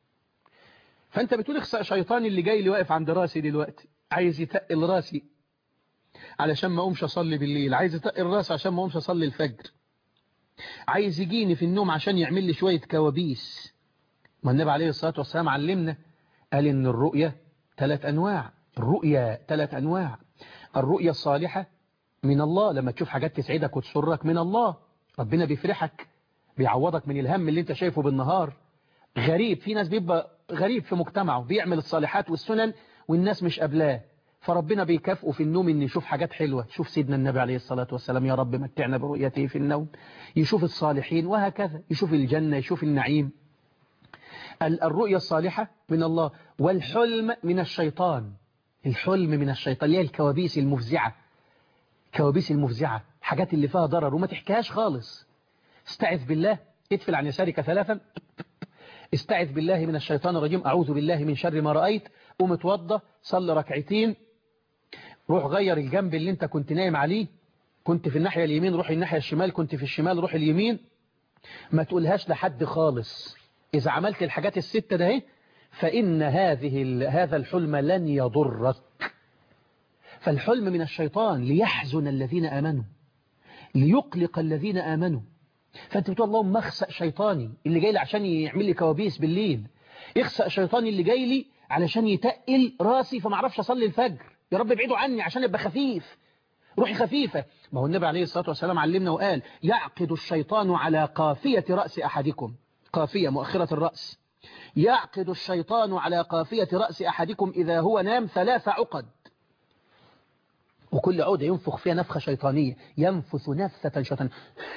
فانت بتقول اخسأ شيطاني اللي جاي لي واقف عند راسي دلوقتي عايز يتقل راسي علشان ما اقومش اصلي بالليل عايز يتقل راسي عشان ما اقومش اصلي الفجر عايز يجيني في النوم عشان يعمل لي شوية كوابيس ما النبي عليه الصلاة والسلام علمنا قال ان الرؤية ثلاث انواع الرؤية ثلاث انواع الرؤية الصالحة من الله لما تشوف حاجات تسعدك وتسرك من الله ربنا بيفرحك بيعوضك من الهم اللي انت شايفه بالنهار غريب في ناس بيبقى غريب في مجتمعه بيعمل الصالحات والسنن والناس مش قبلاه فربنا بيكافئه في النوم ان يشوف حاجات حلوة يشوف سيدنا النبي عليه الصلاة والسلام يا رب متعنا برؤيته في النوم يشوف الصالحين وهكذا يشوف الجنة يشوف النعيم الرؤية الصالحة من الله والحلم من الشيطان الحلم من الشيطان اللي هي الكوابيس المفزعة كوابيس المفزعة حاجات اللي فيها ضرر وما تحكيهاش خالص استعذ بالله ادفل عن يسارك ثلاثا استعذ بالله من الشيطان الرجيم أعوذ بالله من شر ما رأيت قوم اتوضى صلي ركعتين روح غير الجنب اللي انت كنت نايم عليه كنت في الناحية اليمين روح الناحية الشمال كنت في الشمال روح اليمين ما تقولهاش لحد خالص إذا عملت الحاجات الستة ده فإن هذه هذا الحلم لن يضرك فالحلم من الشيطان ليحزن الذين آمنوا ليقلق الذين آمنوا فأنت بتقول اللهم اخسأ شيطاني اللي جاي لي عشان يعمل لي كوابيس بالليل اخسأ شيطاني اللي جاي لي علشان يتقل راسي فما اعرفش اصلي الفجر يا رب ابعدوا عني عشان ابقى خفيف روحي خفيفة ما هو النبي عليه الصلاة والسلام علمنا وقال يعقد الشيطان على قافية رأس أحدكم قافية مؤخرة الرأس يعقد الشيطان على قافية رأس أحدكم إذا هو نام ثلاث عقد وكل عودة ينفخ فيها نفخة شيطانية ينفث نفثة شيطانية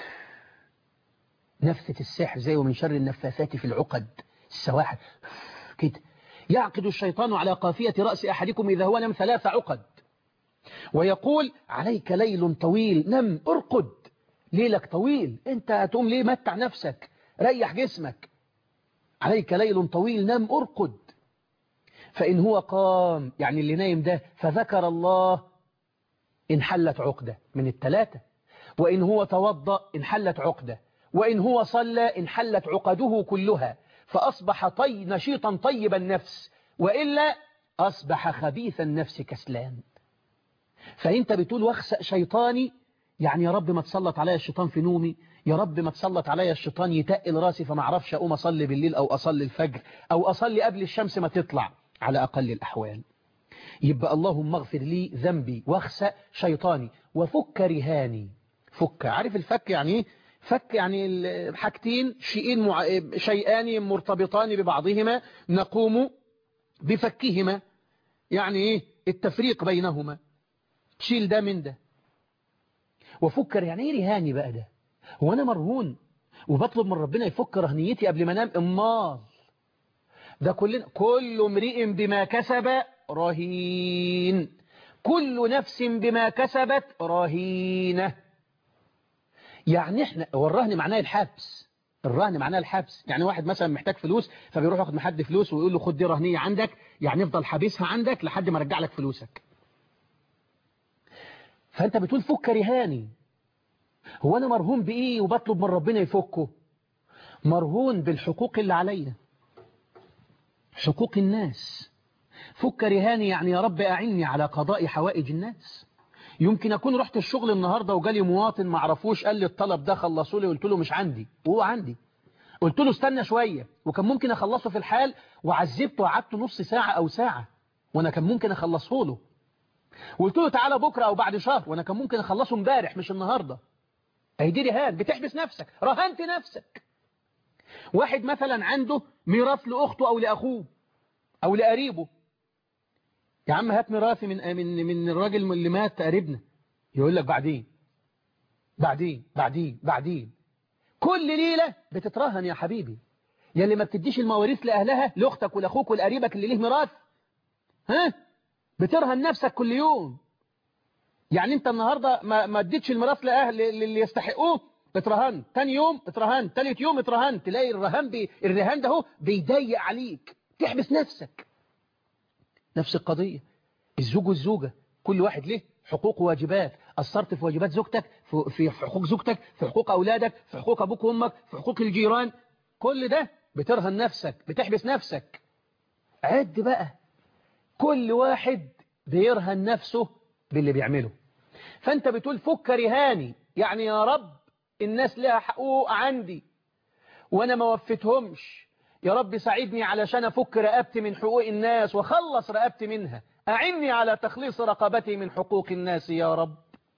نفثة السحر زي ومن شر النفاثات في العقد السواحل كده يعقد الشيطان على قافية رأس أحدكم إذا هو نم ثلاث عقد ويقول عليك ليل طويل نم ارقد ليلك طويل انت هتقوم ليه متع نفسك ريح جسمك عليك ليل طويل نم ارقد فإن هو قام يعني اللي نايم ده فذكر الله انحلت عقدة من الثلاثة وإن هو توضأ انحلت عقدة وإن هو صلى انحلت عقده كلها فأصبح طي نشيطا طيب النفس وإلا أصبح خبيث النفس كسلان فأنت بتقول واخسأ شيطاني يعني يا رب ما تسلط عليا الشيطان في نومي يا رب ما تسلط عليا الشيطان يتقل راسي فما اعرفش أقوم أصلي بالليل أو أصلي الفجر أو أصلي قبل الشمس ما تطلع على أقل الأحوال يبقى اللهم اغفر لي ذنبي واخسأ شيطاني وفك رهاني فك عارف الفك يعني ايه فك يعني حاجتين شيئين مع... شيئان مرتبطان ببعضهما نقوم بفكهما يعني ايه التفريق بينهما تشيل ده من ده وفكر يعني ايه رهاني بقى ده هو انا مرهون وبطلب من ربنا يفك رهنيتي قبل ما انام امال ده كلنا كل امرئ بما كسب رهين كل نفس بما كسبت رهينه يعني احنا هو الرهن معناه الحبس الرهن معناه الحبس يعني واحد مثلا محتاج فلوس فبيروح ياخد من حد فلوس ويقول له خد دي رهنيه عندك يعني افضل حابسها عندك لحد ما ارجع لك فلوسك فانت بتقول فك رهاني هو انا مرهون بايه وبطلب من ربنا يفكه مرهون بالحقوق اللي عليا حقوق الناس فك رهاني يعني يا رب أعني على قضاء حوائج الناس يمكن أكون رحت الشغل النهاردة وجالي مواطن ما عرفوش قال لي الطلب ده خلصوا لي قلت له مش عندي وهو عندي قلت له استنى شوية وكان ممكن أخلصه في الحال وعذبته وقعدته نص ساعة أو ساعة وأنا كان ممكن أخلصه له وقلت له تعالى بكرة أو بعد شهر وأنا كان ممكن أخلصه امبارح مش النهاردة أهي دي رهان بتحبس نفسك رهنت نفسك واحد مثلا عنده ميراث لأخته أو لأخوه أو لقريبه يا عم هات ميراثي من من من الراجل اللي مات قريبنا يقول لك بعدين بعدين بعدين بعدين كل ليلة بتترهن يا حبيبي يا اللي ما بتديش المواريث لأهلها لأختك ولأخوك ولقريبك اللي ليه ميراث ها بترهن نفسك كل يوم يعني انت النهاردة ما, ما اديتش الميراث لأهل اللي يستحقوه اترهنت تاني يوم اترهنت تالت يوم اترهنت تلاقي الرهان بي الرهان ده هو بيضيق عليك تحبس نفسك نفس القضية الزوج والزوجة كل واحد له حقوق وواجبات قصرت في واجبات زوجتك في في حقوق زوجتك في حقوق أولادك في حقوق أبوك وأمك في حقوق الجيران كل ده بترهن نفسك بتحبس نفسك عد بقى كل واحد بيرهن نفسه باللي بيعمله فأنت بتقول فك رهاني يعني يا رب الناس لها حقوق عندي وأنا ما وفتهمش يا رب ساعدني علشان أفك رقبتي من حقوق الناس وخلص رقبتي منها أعني على تخليص رقبتي من حقوق الناس يا رب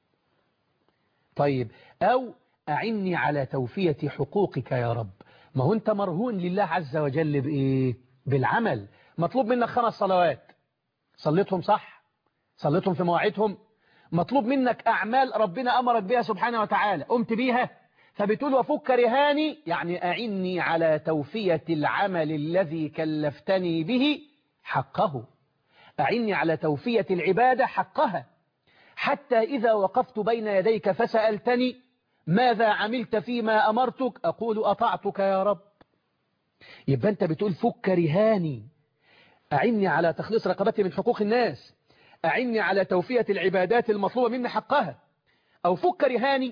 طيب أو أعني على توفية حقوقك يا رب ما هو أنت مرهون لله عز وجل بإيه بالعمل مطلوب منك خمس صلوات صليتهم صح صليتهم في مواعيدهم مطلوب منك أعمال ربنا أمرك بها سبحانه وتعالى قمت بيها فبتقول وفك رهاني يعني أعني على توفية العمل الذي كلفتني به حقه أعني على توفية العبادة حقها حتى إذا وقفت بين يديك فسألتني ماذا عملت فيما أمرتك أقول أطعتك يا رب يبقى أنت بتقول فك رهاني أعني على تخليص رقبتي من حقوق الناس أعني على توفية العبادات المطلوبة مني حقها أو فك رهاني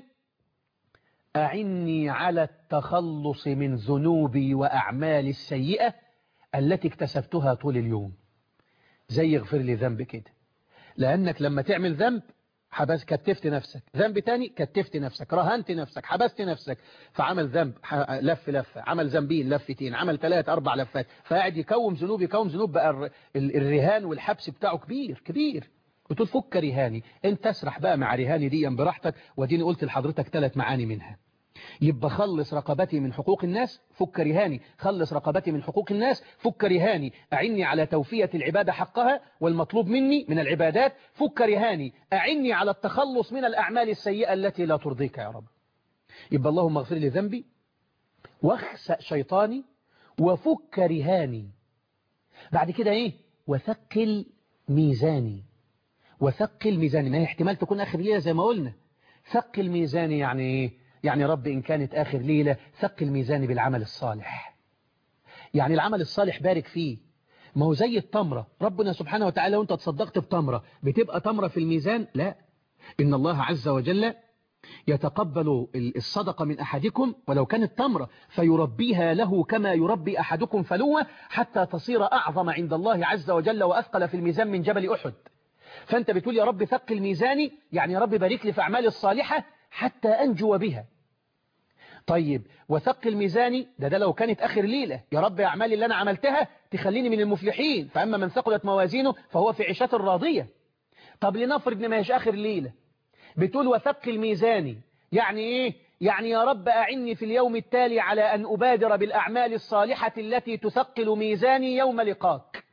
أعني على التخلص من ذنوبي وأعمالي السيئة التي اكتسبتها طول اليوم زي اغفر لي ذنب كده لأنك لما تعمل ذنب حبس كتفت نفسك ذنب تاني كتفت نفسك رهنت نفسك حبست نفسك فعمل ذنب لف لفة عمل ذنبين لفتين عمل ثلاث أربع لفات فقاعد يكوم ذنوب يكوم ذنوب بقى الرهان والحبس بتاعه كبير كبير بتقول فك رهاني انت تسرح بقى مع رهاني دي براحتك وديني قلت لحضرتك ثلاث معاني منها يبقى خلص رقبتي من حقوق الناس فك رهاني خلص رقبتي من حقوق الناس فك رهاني أعني على توفية العبادة حقها والمطلوب مني من العبادات فك رهاني أعني على التخلص من الأعمال السيئة التي لا ترضيك يا رب يبقى اللهم اغفر لي ذنبي واخسأ شيطاني وفك رهاني بعد كده ايه وثقل ميزاني وثقل ميزاني ما هي احتمال تكون آخر ليلة زي ما قلنا ثقل ميزاني يعني ايه يعني رب إن كانت آخر ليلة ثقل ميزاني بالعمل الصالح يعني العمل الصالح بارك فيه ما هو زي التمرة ربنا سبحانه وتعالى وانت تصدقت بتمرة بتبقى تمرة في الميزان لا إن الله عز وجل يتقبل الصدقة من أحدكم ولو كانت تمرة فيربيها له كما يربي أحدكم فلوة حتى تصير أعظم عند الله عز وجل وأثقل في الميزان من جبل أحد فأنت بتقول يا رب ثقل ميزاني يعني يا رب بارك لي في أعمالي الصالحة حتى أنجو بها طيب وثقل ميزاني ده ده لو كانت آخر ليلة يا رب أعمالي اللي أنا عملتها تخليني من المفلحين فأما من ثقلت موازينه فهو في عيشات راضية طب لنفرض ما هيش آخر ليلة بتقول وثقل ميزاني يعني إيه يعني يا رب أعني في اليوم التالي على أن أبادر بالأعمال الصالحة التي تثقل ميزاني يوم لقاك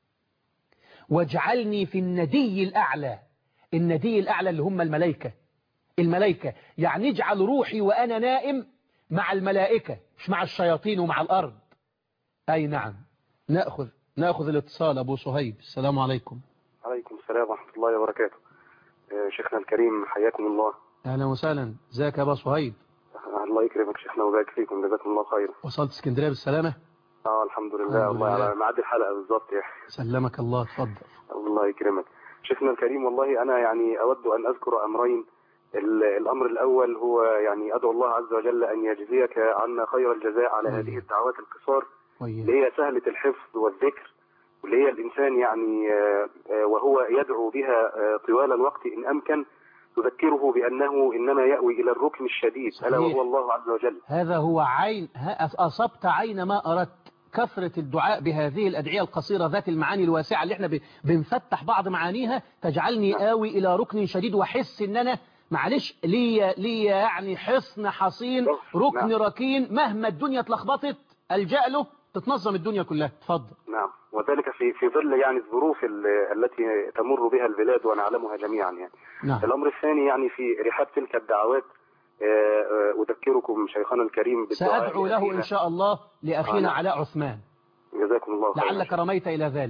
واجعلني في الندي الأعلى الندي الأعلى اللي هم الملائكة الملائكة يعني اجعل روحي وأنا نائم مع الملائكة مش مع الشياطين ومع الأرض أي نعم نأخذ نأخذ الاتصال أبو صهيب السلام عليكم عليكم السلام ورحمة الله وبركاته شيخنا الكريم حياكم الله أهلا وسهلا ازيك يا أبو صهيب الله يكرمك شيخنا ويبارك فيكم جزاكم الله خيرا وصلت اسكندرية بالسلامة اه الحمد لله والله على ميعاد الحلقة بالظبط يعني سلمك الله اتفضل الله يكرمك شيخنا الكريم والله أنا يعني أود أن أذكر أمرين الأمر الأول هو يعني أدعو الله عز وجل أن يجزيك عنا خير الجزاء على وإياك. هذه الدعوات القصار وإياك. اللي هي سهلة الحفظ والذكر واللي هي الإنسان يعني آه، آه، وهو يدعو بها آه، طوال الوقت إن أمكن تذكره بأنه إنما يأوي إلى الركن الشديد ألا صحيح. وهو الله عز وجل هذا هو عين ها- أصبت عين ما أردت كثرة الدعاء بهذه الأدعية القصيرة ذات المعاني الواسعة اللي احنا ب- بنفتح بعض معانيها تجعلني نعم. آوي إلى ركن شديد وحس إن أنا معلش ليا ليا يعني حصن حصين ركن نعم. ركين مهما الدنيا اتلخبطت ألجأ له تتنظم الدنيا كلها اتفضل نعم وذلك في في ظل يعني الظروف ال- التي تمر بها البلاد ونعلمها جميعا يعني نعم الأمر الثاني يعني في رحاب تلك الدعوات آه، آه، أذكركم شيخنا الكريم بالدعاء سأدعو له إن لأخينا. شاء الله آه، لأخينا نعم. علاء عثمان جزاكم الله خيرا لعلك رميت إلى ذلك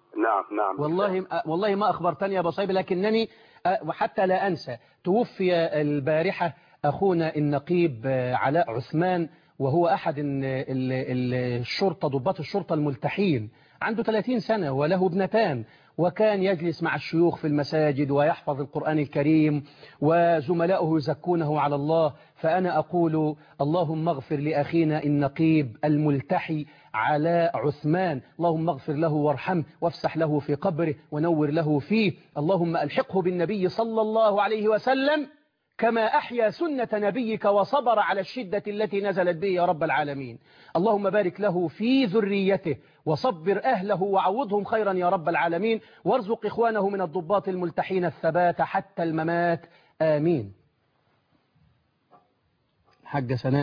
نعم نعم والله والله ما أخبرتني يا بصيب لكنني أه، وحتى لا أنسى توفي البارحة أخونا النقيب أه، علاء عثمان وهو أحد ال- ال- ال- الشرطة ضباط الشرطة الملتحين عنده 30 سنة وله ابنتان وكان يجلس مع الشيوخ في المساجد ويحفظ القرآن الكريم وزملاؤه يزكونه على الله فأنا أقول اللهم اغفر لأخينا النقيب الملتحي علاء عثمان اللهم اغفر له وارحمه وافسح له في قبره ونور له فيه اللهم ألحقه بالنبي صلى الله عليه وسلم كما أحيا سنة نبيك وصبر على الشدة التي نزلت به يا رب العالمين اللهم بارك له في ذريته وصبر أهله وعوضهم خيرا يا رب العالمين وارزق إخوانه من الضباط الملتحين الثبات حتى الممات آمين حاجة سناء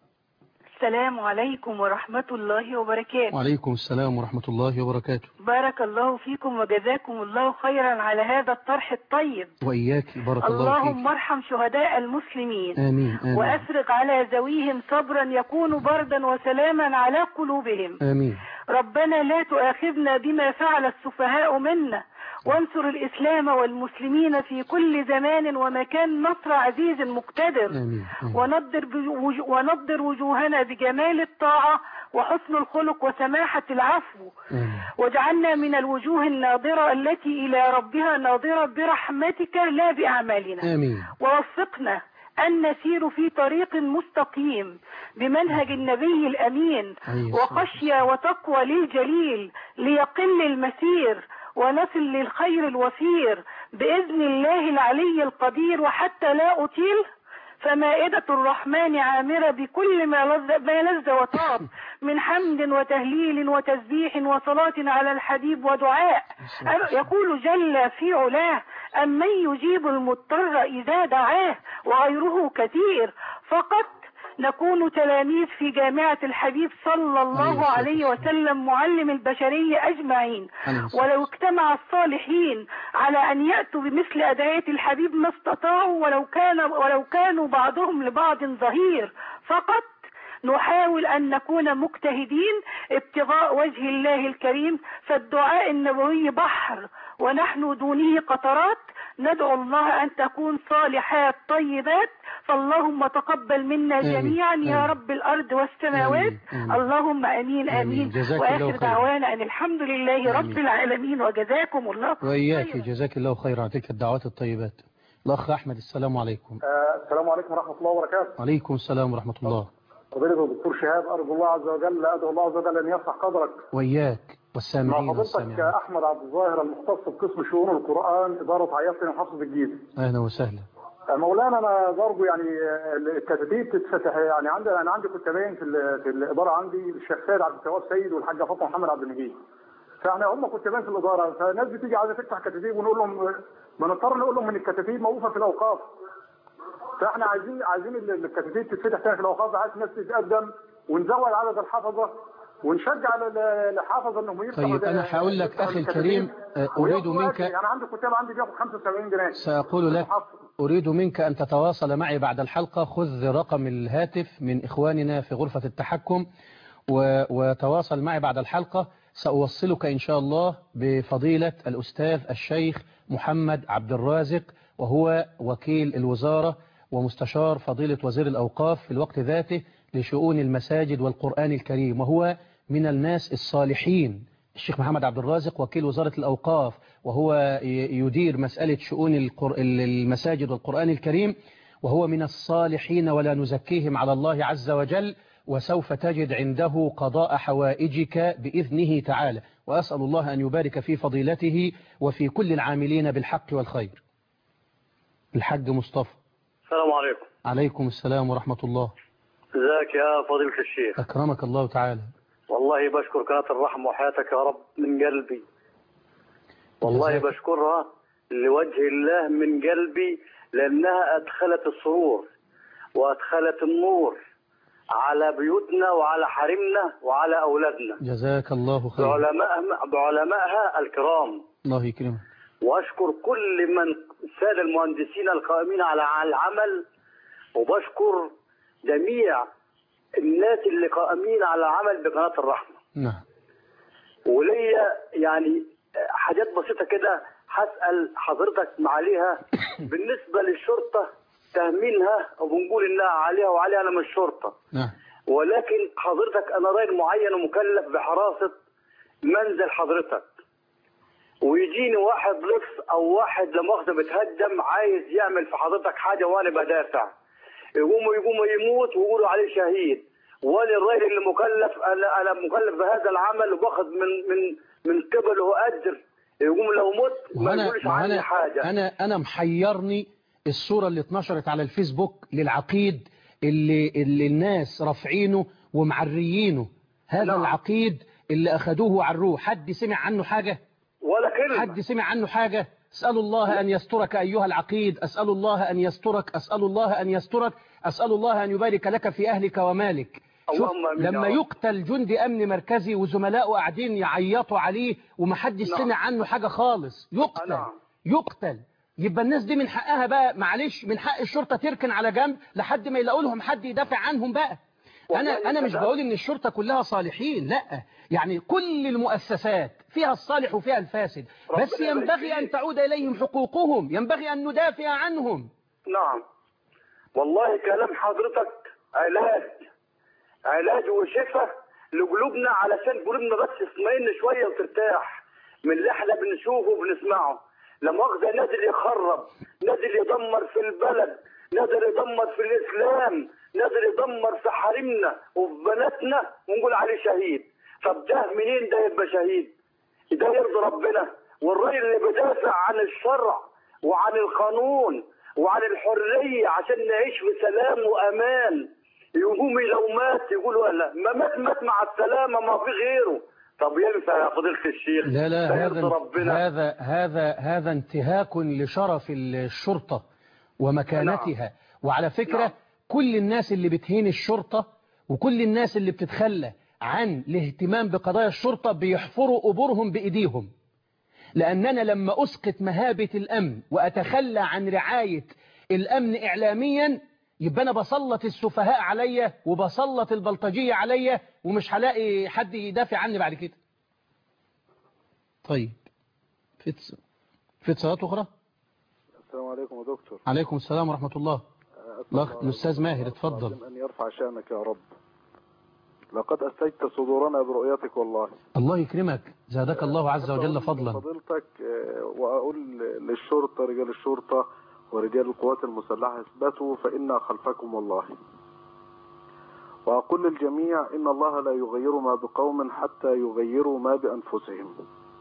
السلام عليكم ورحمة الله وبركاته وعليكم السلام ورحمة الله وبركاته بارك الله فيكم وجزاكم الله خيرا على هذا الطرح الطيب وإياك بارك الله اللهم فيك ارحم شهداء المسلمين آمين آمين وأفرغ على ذويهم صبرا يكون بردا وسلاما على قلوبهم آمين ربنا لا تؤاخذنا بما فعل السفهاء منا وانصر الإسلام والمسلمين في كل زمان ومكان نصر عزيز مقتدر آمين آمين. ونضر, بوجو ونضر وجوهنا بجمال الطاعة وحسن الخلق وسماحة العفو آمين. واجعلنا من الوجوه الناظرة التي إلى ربها ناظرة برحمتك لا بأعمالنا آمين ووفقنا أن نسير في طريق مستقيم بمنهج النبي الأمين عليه الصلاة وخشية وتقوى للجليل ليقل المسير ونصل للخير الوفير بإذن الله العلي القدير وحتى لا أطيل فمائدة الرحمن عامرة بكل ما لذ, ما لذ وطاب من حمد وتهليل وتسبيح وصلاة على الحبيب ودعاء أم- يقول جل في علاه أمن يجيب المضطر إذا دعاه وغيره كثير فقط نكون تلاميذ في جامعة الحبيب صلى عليه الله الصلاة عليه وسلم معلم البشرية أجمعين عليه الصلاة ولو اجتمع الصالحين على أن يأتوا بمثل أدعية الحبيب ما استطاعوا ولو كان ولو كانوا بعضهم لبعض ظهير فقط نحاول أن نكون مجتهدين ابتغاء وجه الله الكريم فالدعاء النبوي بحر ونحن دونه قطرات ندعو الله أن تكون صالحات طيبات فاللهم تقبل منا آمين. جميعا يا آمين. رب الأرض والسماوات آمين. آمين. اللهم أمين آمين. أمين جزاك الله وآخر خيرا. دعوانا أن الحمد لله رب آمين. العالمين وجزاكم الله وإياك خيرا. جزاك الله خيرا على تلك الدعوات الطيبات الأخ أحمد السلام عليكم آه، السلام عليكم ورحمة الله وبركاته عليكم السلام ورحمة الله فضيلة الدكتور شهاب أرجو الله عز وجل أدعو الله عز وجل أن يصلح قدرك وإياك مع والسامعين فضيلتك والسامعين أحمد عبد الظاهر المختص بقسم شؤون القرآن إدارة عياطين محافظة الجيزة أهلا وسهلا آه، مولانا أنا برجو يعني آه، الكتاتيب تتفتح يعني عندي أنا عندي كتابين في, ال- في الإدارة عندي الشيخ سيد عبد التواب سيد والحاجة فاطمة محمد عبد المجيد فاحنا هم كتابين في الإدارة فالناس بتيجي عايزة تفتح كتاتيب ونقول لهم بنضطر نقول لهم إن الكتاتيب موقوفة في الأوقاف فاحنا عايزين عايزين ال- الكتاتيب تتفتح تاني في الاوقاف بحيث الناس تتقدم ونزود عدد الحفظه ونشجع ال- ال- الحفظه انهم يفتحوا طيب، أنا ال- هقول لك يفتحوا أخي الكتاتيب الكريم، آه، أريد وياخدوا منك- أجر. يعني عندي كتاب عندي بياخد 75 جنيه سأقول لك محفظ. أريد منك أن تتواصل معي بعد الحلقة خذ رقم الهاتف من إخواننا في غرفة التحكم و- وتواصل معي بعد الحلقة سأوصلك إن شاء الله بفضيلة الأستاذ الشيخ محمد عبد الرازق وهو وكيل الوزارة ومستشار فضيلة وزير الأوقاف في الوقت ذاته لشؤون المساجد والقرآن الكريم وهو من الناس الصالحين الشيخ محمد عبد الرازق وكيل وزارة الأوقاف وهو ي- يدير مسألة شؤون القر- المساجد والقرآن الكريم وهو من الصالحين ولا نزكيهم على الله عز وجل وسوف تجد عنده قضاء حوائجك بإذنه تعالى وأسأل الله أن يبارك في فضيلته وفي كل العاملين بالحق والخير الحج مصطفى السلام عليكم عليكم السلام ورحمة الله ازيك يا فضيلة الشيخ أكرمك الله تعالى والله بشكر قناة الرحمة وحياتك يا رب من قلبي والله جزاك- بشكرها لوجه الله من قلبي لأنها أدخلت السرور وأدخلت النور على بيوتنا وعلى حريمنا وعلى أولادنا جزاك الله خير بعلمائها بعلمائها الكرام الله يكرمك واشكر كل من سال المهندسين القائمين على على العمل وبشكر جميع الناس اللي قائمين على العمل بقناة الرحمة نعم وليا يعني حاجات بسيطه كده هسال حضرتك عليها بالنسبه للشرطه تهمينها وبنقول انها عليها وعليها انا مش شرطه نعم ولكن حضرتك انا راجل معين ومكلف بحراسه منزل حضرتك ويجيني واحد لص او واحد لا مؤاخذه متهدم عايز يعمل في حضرتك حاجه وانا بدافع يقوموا يقوموا يموت ويقولوا عليه شهيد وانا الراجل اللي مكلف انا انا مكلف بهذا العمل وباخذ من من من قبله اجر يقوم لو مت ما وأنا يقولش عني وأنا حاجه أنا أنا محيرني الصورة اللي اتنشرت على الفيسبوك للعقيد اللي, اللي الناس رافعينه ومعريينه هذا نعم. العقيد اللي أخدوه وعروه حد سمع عنه حاجة ولا كلمه حد سمع عنه حاجة أسأل الله أن يسترك أيها العقيد أسأل الله أن يسترك أسأل الله أن يسترك أسأل الله أن يبارك لك في أهلك ومالك شوف اللهم آمين يا لما رب. يقتل جندي أمن مركزي وزملائه قاعدين يعيطوا عليه ومحدش نعم. سمع عنه حاجة خالص يقتل نعم. يقتل يبقى الناس دي من حقها بقى معلش من حق الشرطة تركن على جنب لحد ما يلاقوا لهم حد يدافع عنهم بقى انا والله انا مش كده. بقول ان الشرطة كلها صالحين لا يعني كل المؤسسات فيها الصالح وفيها الفاسد بس ربنا ينبغي يبارك ان فيك. تعود اليهم حقوقهم ينبغي ان ندافع عنهم نعم والله كلام حضرتك علاج علاج وشفاء لقلوبنا علشان قلوبنا بس تطمئن شويه وترتاح من اللي احنا بنشوفه وبنسمعه لا مؤاخذه نازل يخرب نازل يدمر في البلد نازل يدمر في الاسلام نازل يدمر في حريمنا وفي بناتنا ونقول عليه شهيد طب ده منين ده يبقى شهيد ده يرضي ربنا والراجل اللي بيدافع عن الشرع وعن القانون وعن الحرية عشان نعيش في سلام وأمان يقوم لو مات يقولوا لا ما مات مات مع السلامة ما في غيره طب ينفع يا فضيلة الشيخ لا لا ده هذا يرضي ربنا هذا هذا هذا انتهاك لشرف الشرطة ومكانتها وعلى فكرة نعم. كل الناس اللي بتهين الشرطة وكل الناس اللي بتتخلى عن الاهتمام بقضايا الشرطة بيحفروا قبورهم بإيديهم لأننا لما أسقط مهابة الأمن وأتخلى عن رعاية الأمن إعلاميا يبقى أنا بسلط السفهاء عليا وبسلط البلطجية عليا ومش هلاقي حد يدافع عني بعد كده طيب في اتص- في اتصالات أخرى السلام عليكم يا دكتور عليكم السلام ورحمة الله الأخ الأستاذ ماهر اتفضل أن يرفع شأنك يا رب لقد أسيت صدورنا برؤيتك والله الله يكرمك زادك الله عز وجل أقول فضلا لفضيلتك آه، وأقول للشرطة رجال الشرطة ورجال القوات المسلحة اثبتوا فإنا خلفكم والله وأقول للجميع إن الله لا يغير ما بقوم حتى يغيروا ما بأنفسهم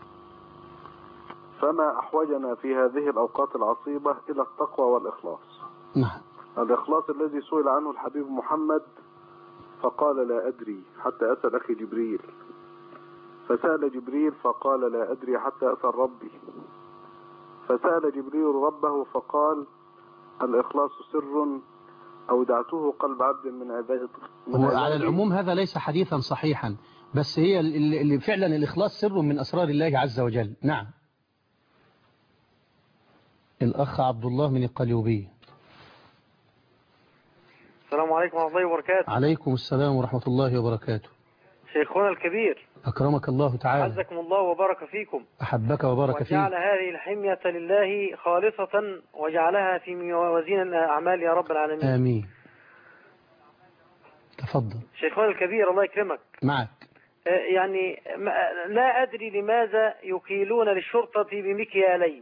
فما أحوجنا في هذه الأوقات العصيبة إلى التقوى والإخلاص نعم الإخلاص الذي سئل عنه الحبيب محمد فقال لا أدري حتى أسأل أخي جبريل فسأل جبريل فقال لا أدري حتى أسأل ربي فسأل جبريل ربه فقال الإخلاص سر أودعته قلب عبد من عباد من هو على عبادي. العموم هذا ليس حديثا صحيحا بس هي اللي اللي فعلا الإخلاص سر من أسرار الله عز وجل نعم الأخ عبد الله من القليوبية السلام عليكم ورحمة الله وبركاته عليكم السلام ورحمة الله وبركاته شيخنا الكبير أكرمك الله تعالى عزكم الله وبارك فيكم أحبك وبارك وجعل فيك هذه الحمية لله خالصة وجعلها في موازين الأعمال يا رب العالمين آمين تفضل شيخنا الكبير الله يكرمك معك آه، يعني ما- لا أدري لماذا يقيلون للشرطة بمكيالين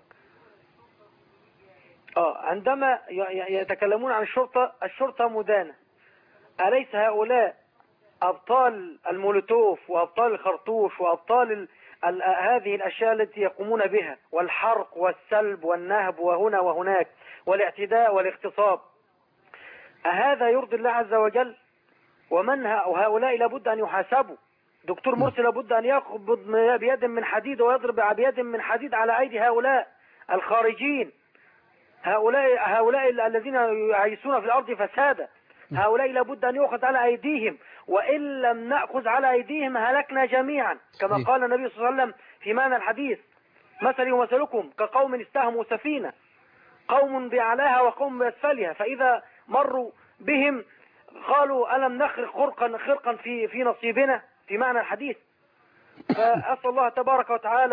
آه عندما ي- ي- يتكلمون عن الشرطة الشرطة مدانة أليس هؤلاء أبطال المولوتوف وأبطال الخرطوش وأبطال ال... ال... هذه الأشياء التي يقومون بها والحرق والسلب والنهب وهنا وهناك والاعتداء والاغتصاب أهذا يرضي الله عز وجل ومن ه- هؤلاء لابد أن يحاسبوا دكتور مرسي لابد أن يقبض م- بيد من حديد ويضرب بيد من حديد على أيدي هؤلاء الخارجين هؤلاء هؤلاء ال- الذين يعيشون في الأرض فسادا هؤلاء لابد أن يؤخذ على أيديهم وإن لم نأخذ على أيديهم هلكنا جميعا كما صحيح. قال النبي صلى الله عليه وسلم في معنى الحديث مثلي ومثلكم كقوم استهموا سفينة قوم بأعلاها وقوم بأسفلها فإذا مروا بهم قالوا ألم نخرق خرقا خرقا في في نصيبنا في معنى الحديث فأسأل الله تبارك وتعالى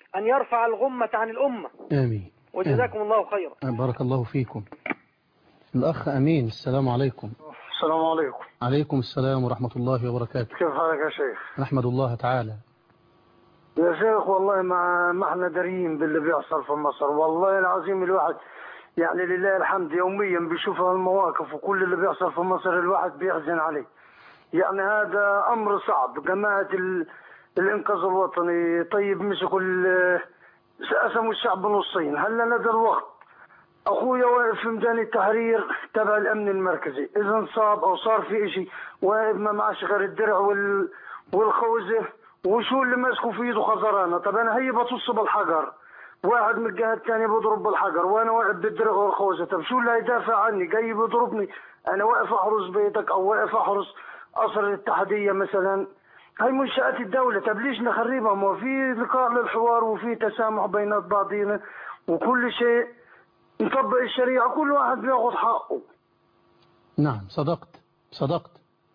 أن يرفع الغمة عن الأمة آمين وجزاكم الله خيرا بارك الله فيكم الأخ أمين السلام عليكم السلام عليكم عليكم السلام ورحمة الله وبركاته كيف حالك يا شيخ نحمد الله تعالى يا شيخ والله ما ما احنا داريين باللي بيحصل في مصر والله العظيم الواحد يعني لله الحمد يوميا بيشوف المواقف وكل اللي بيحصل في مصر الواحد بيحزن عليه يعني هذا امر صعب جماعه ال... الانقاذ الوطني طيب مسكوا ال- قسموا الشعب نصين هلا ندى الوقت اخويا واقف في ميدان التحرير تبع الامن المركزي اذا انصاب او صار في اشي واقف ما معش غير الدرع وال... والخوذه وشو اللي ماسكه في ايده خزرانه طب انا هي بتص بالحجر واحد من الجهه الثانيه بيضرب بالحجر وانا واقف بالدرع والخوذه طب شو اللي هيدافع عني جاي بيضربني انا واقف احرس بيتك او واقف احرس قصر الاتحاديه مثلا هاي منشآت الدولة طب ليش نخربها ما هو في لقاء للحوار وفي تسامح بين بعضينا وكل شيء نطبق الشريعة كل واحد بياخذ حقه نعم صدقت صدقت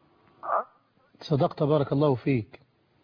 صدقت بارك الله فيك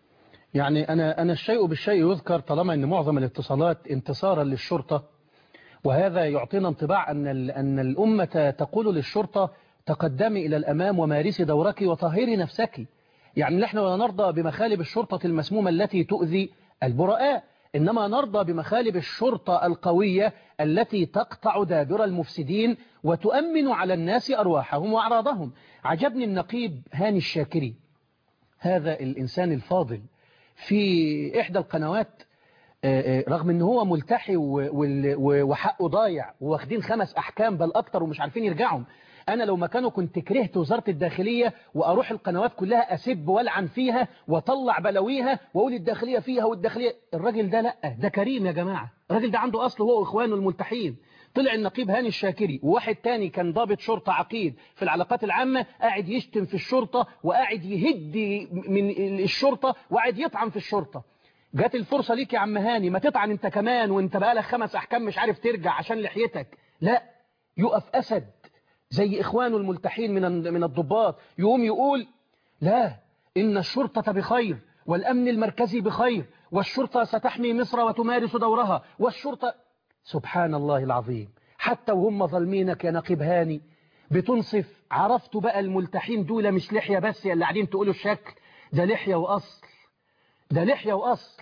يعني أنا أنا الشيء بالشيء يذكر طالما أن معظم الاتصالات انتصارا للشرطة وهذا يعطينا انطباع أن ال- أن الأمة تقول للشرطة تقدمي إلى الأمام ومارسي دورك وطهري نفسك يعني نحن لا نرضى بمخالب الشرطة المسمومة التي تؤذي البراء إنما نرضى بمخالب الشرطة القوية التي تقطع دابر المفسدين وتؤمن على الناس أرواحهم وأعراضهم عجبني النقيب هاني الشاكري هذا الإنسان الفاضل في إحدى القنوات آه، آه، رغم ان هو ملتحي و- وال- و- وحقه ضايع واخدين خمس احكام بل اكتر ومش عارفين يرجعهم انا لو مكانه كنت كرهت وزارة الداخلية واروح القنوات كلها اسب والعن فيها واطلع بلاويها واقول الداخلية فيها والداخلية الراجل ده لا ده كريم يا جماعة الراجل ده عنده اصل هو واخوانه الملتحين طلع النقيب هاني الشاكري وواحد تاني كان ضابط شرطة عقيد في العلاقات العامة قاعد يشتم في الشرطة وقاعد يهد من الشرطة وقاعد يطعن في الشرطة جات الفرصة ليك يا عم هاني ما تطعن انت كمان وانت بقالك خمس احكام مش عارف ترجع عشان لحيتك لا يقف اسد زي اخوانه الملتحين من من الضباط يقوم يقول لا ان الشرطة بخير والامن المركزي بخير والشرطة ستحمي مصر وتمارس دورها والشرطة سبحان الله العظيم حتى وهم ظالمينك يا نقيب هاني بتنصف عرفتوا بقى الملتحين دول مش لحية بس اللي قاعدين تقولوا الشكل ده لحية وأصل ده لحية وأصل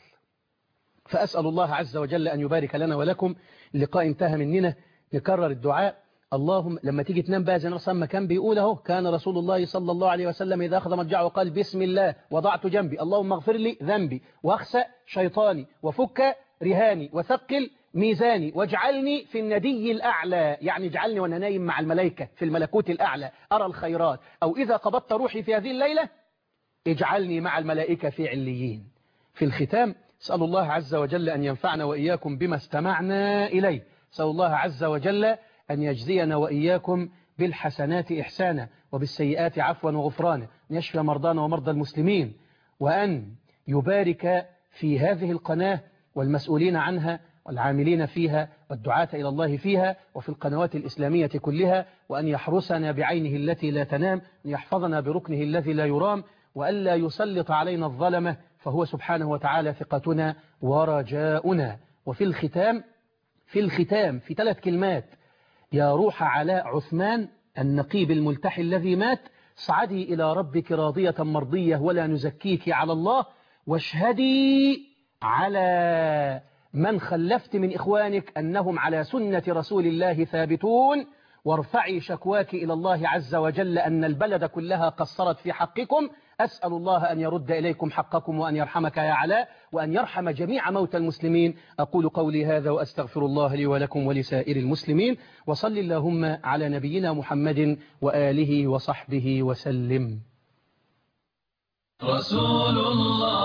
فأسأل الله عز وجل أن يبارك لنا ولكم اللقاء انتهى مننا نكرر الدعاء اللهم لما تيجي تنام بقى زي نفس ما كان بيقول اهو كان رسول الله صلى الله عليه وسلم إذا أخذ مضجعه وقال بسم الله وضعت جنبي اللهم اغفر لي ذنبي واخسأ شيطاني وفك رهاني وثقل ميزاني واجعلني في الندي الأعلى يعني اجعلني وأنا نايم مع الملائكة في الملكوت الأعلى أرى الخيرات أو إذا قبضت روحي في هذه الليلة اجعلني مع الملائكة في عليين في الختام اسأل الله عز وجل أن ينفعنا وإياكم بما استمعنا إليه اسأل الله عز وجل أن يجزينا وإياكم بالحسنات إحسانا وبالسيئات عفوا وغفرانا أن يشفي مرضانا ومرضى المسلمين وأن يبارك في هذه القناة والمسؤولين عنها والعاملين فيها والدعاة إلى الله فيها وفي القنوات الإسلامية كلها وأن يحرسنا بعينه التي لا تنام أن يحفظنا بركنه الذي لا يرام وألا يسلط علينا الظلمة فهو سبحانه وتعالى ثقتنا ورجاؤنا وفي الختام في الختام في ثلاث كلمات يا روح علاء عثمان النقيب الملتحي الذي مات صعدي إلى ربك راضية مرضية ولا نزكيك على الله واشهدي على من خلفت من إخوانك أنهم على سنة رسول الله ثابتون وارفعي شكواك إلى الله عز وجل أن البلد كلها قصرت في حقكم أسأل الله أن يرد إليكم حقكم وأن يرحمك يا علاء وأن يرحم جميع موتى المسلمين أقول قولي هذا وأستغفر الله لي ولكم ولسائر المسلمين وصل اللهم على نبينا محمد وآله وصحبه وسلم رسول الله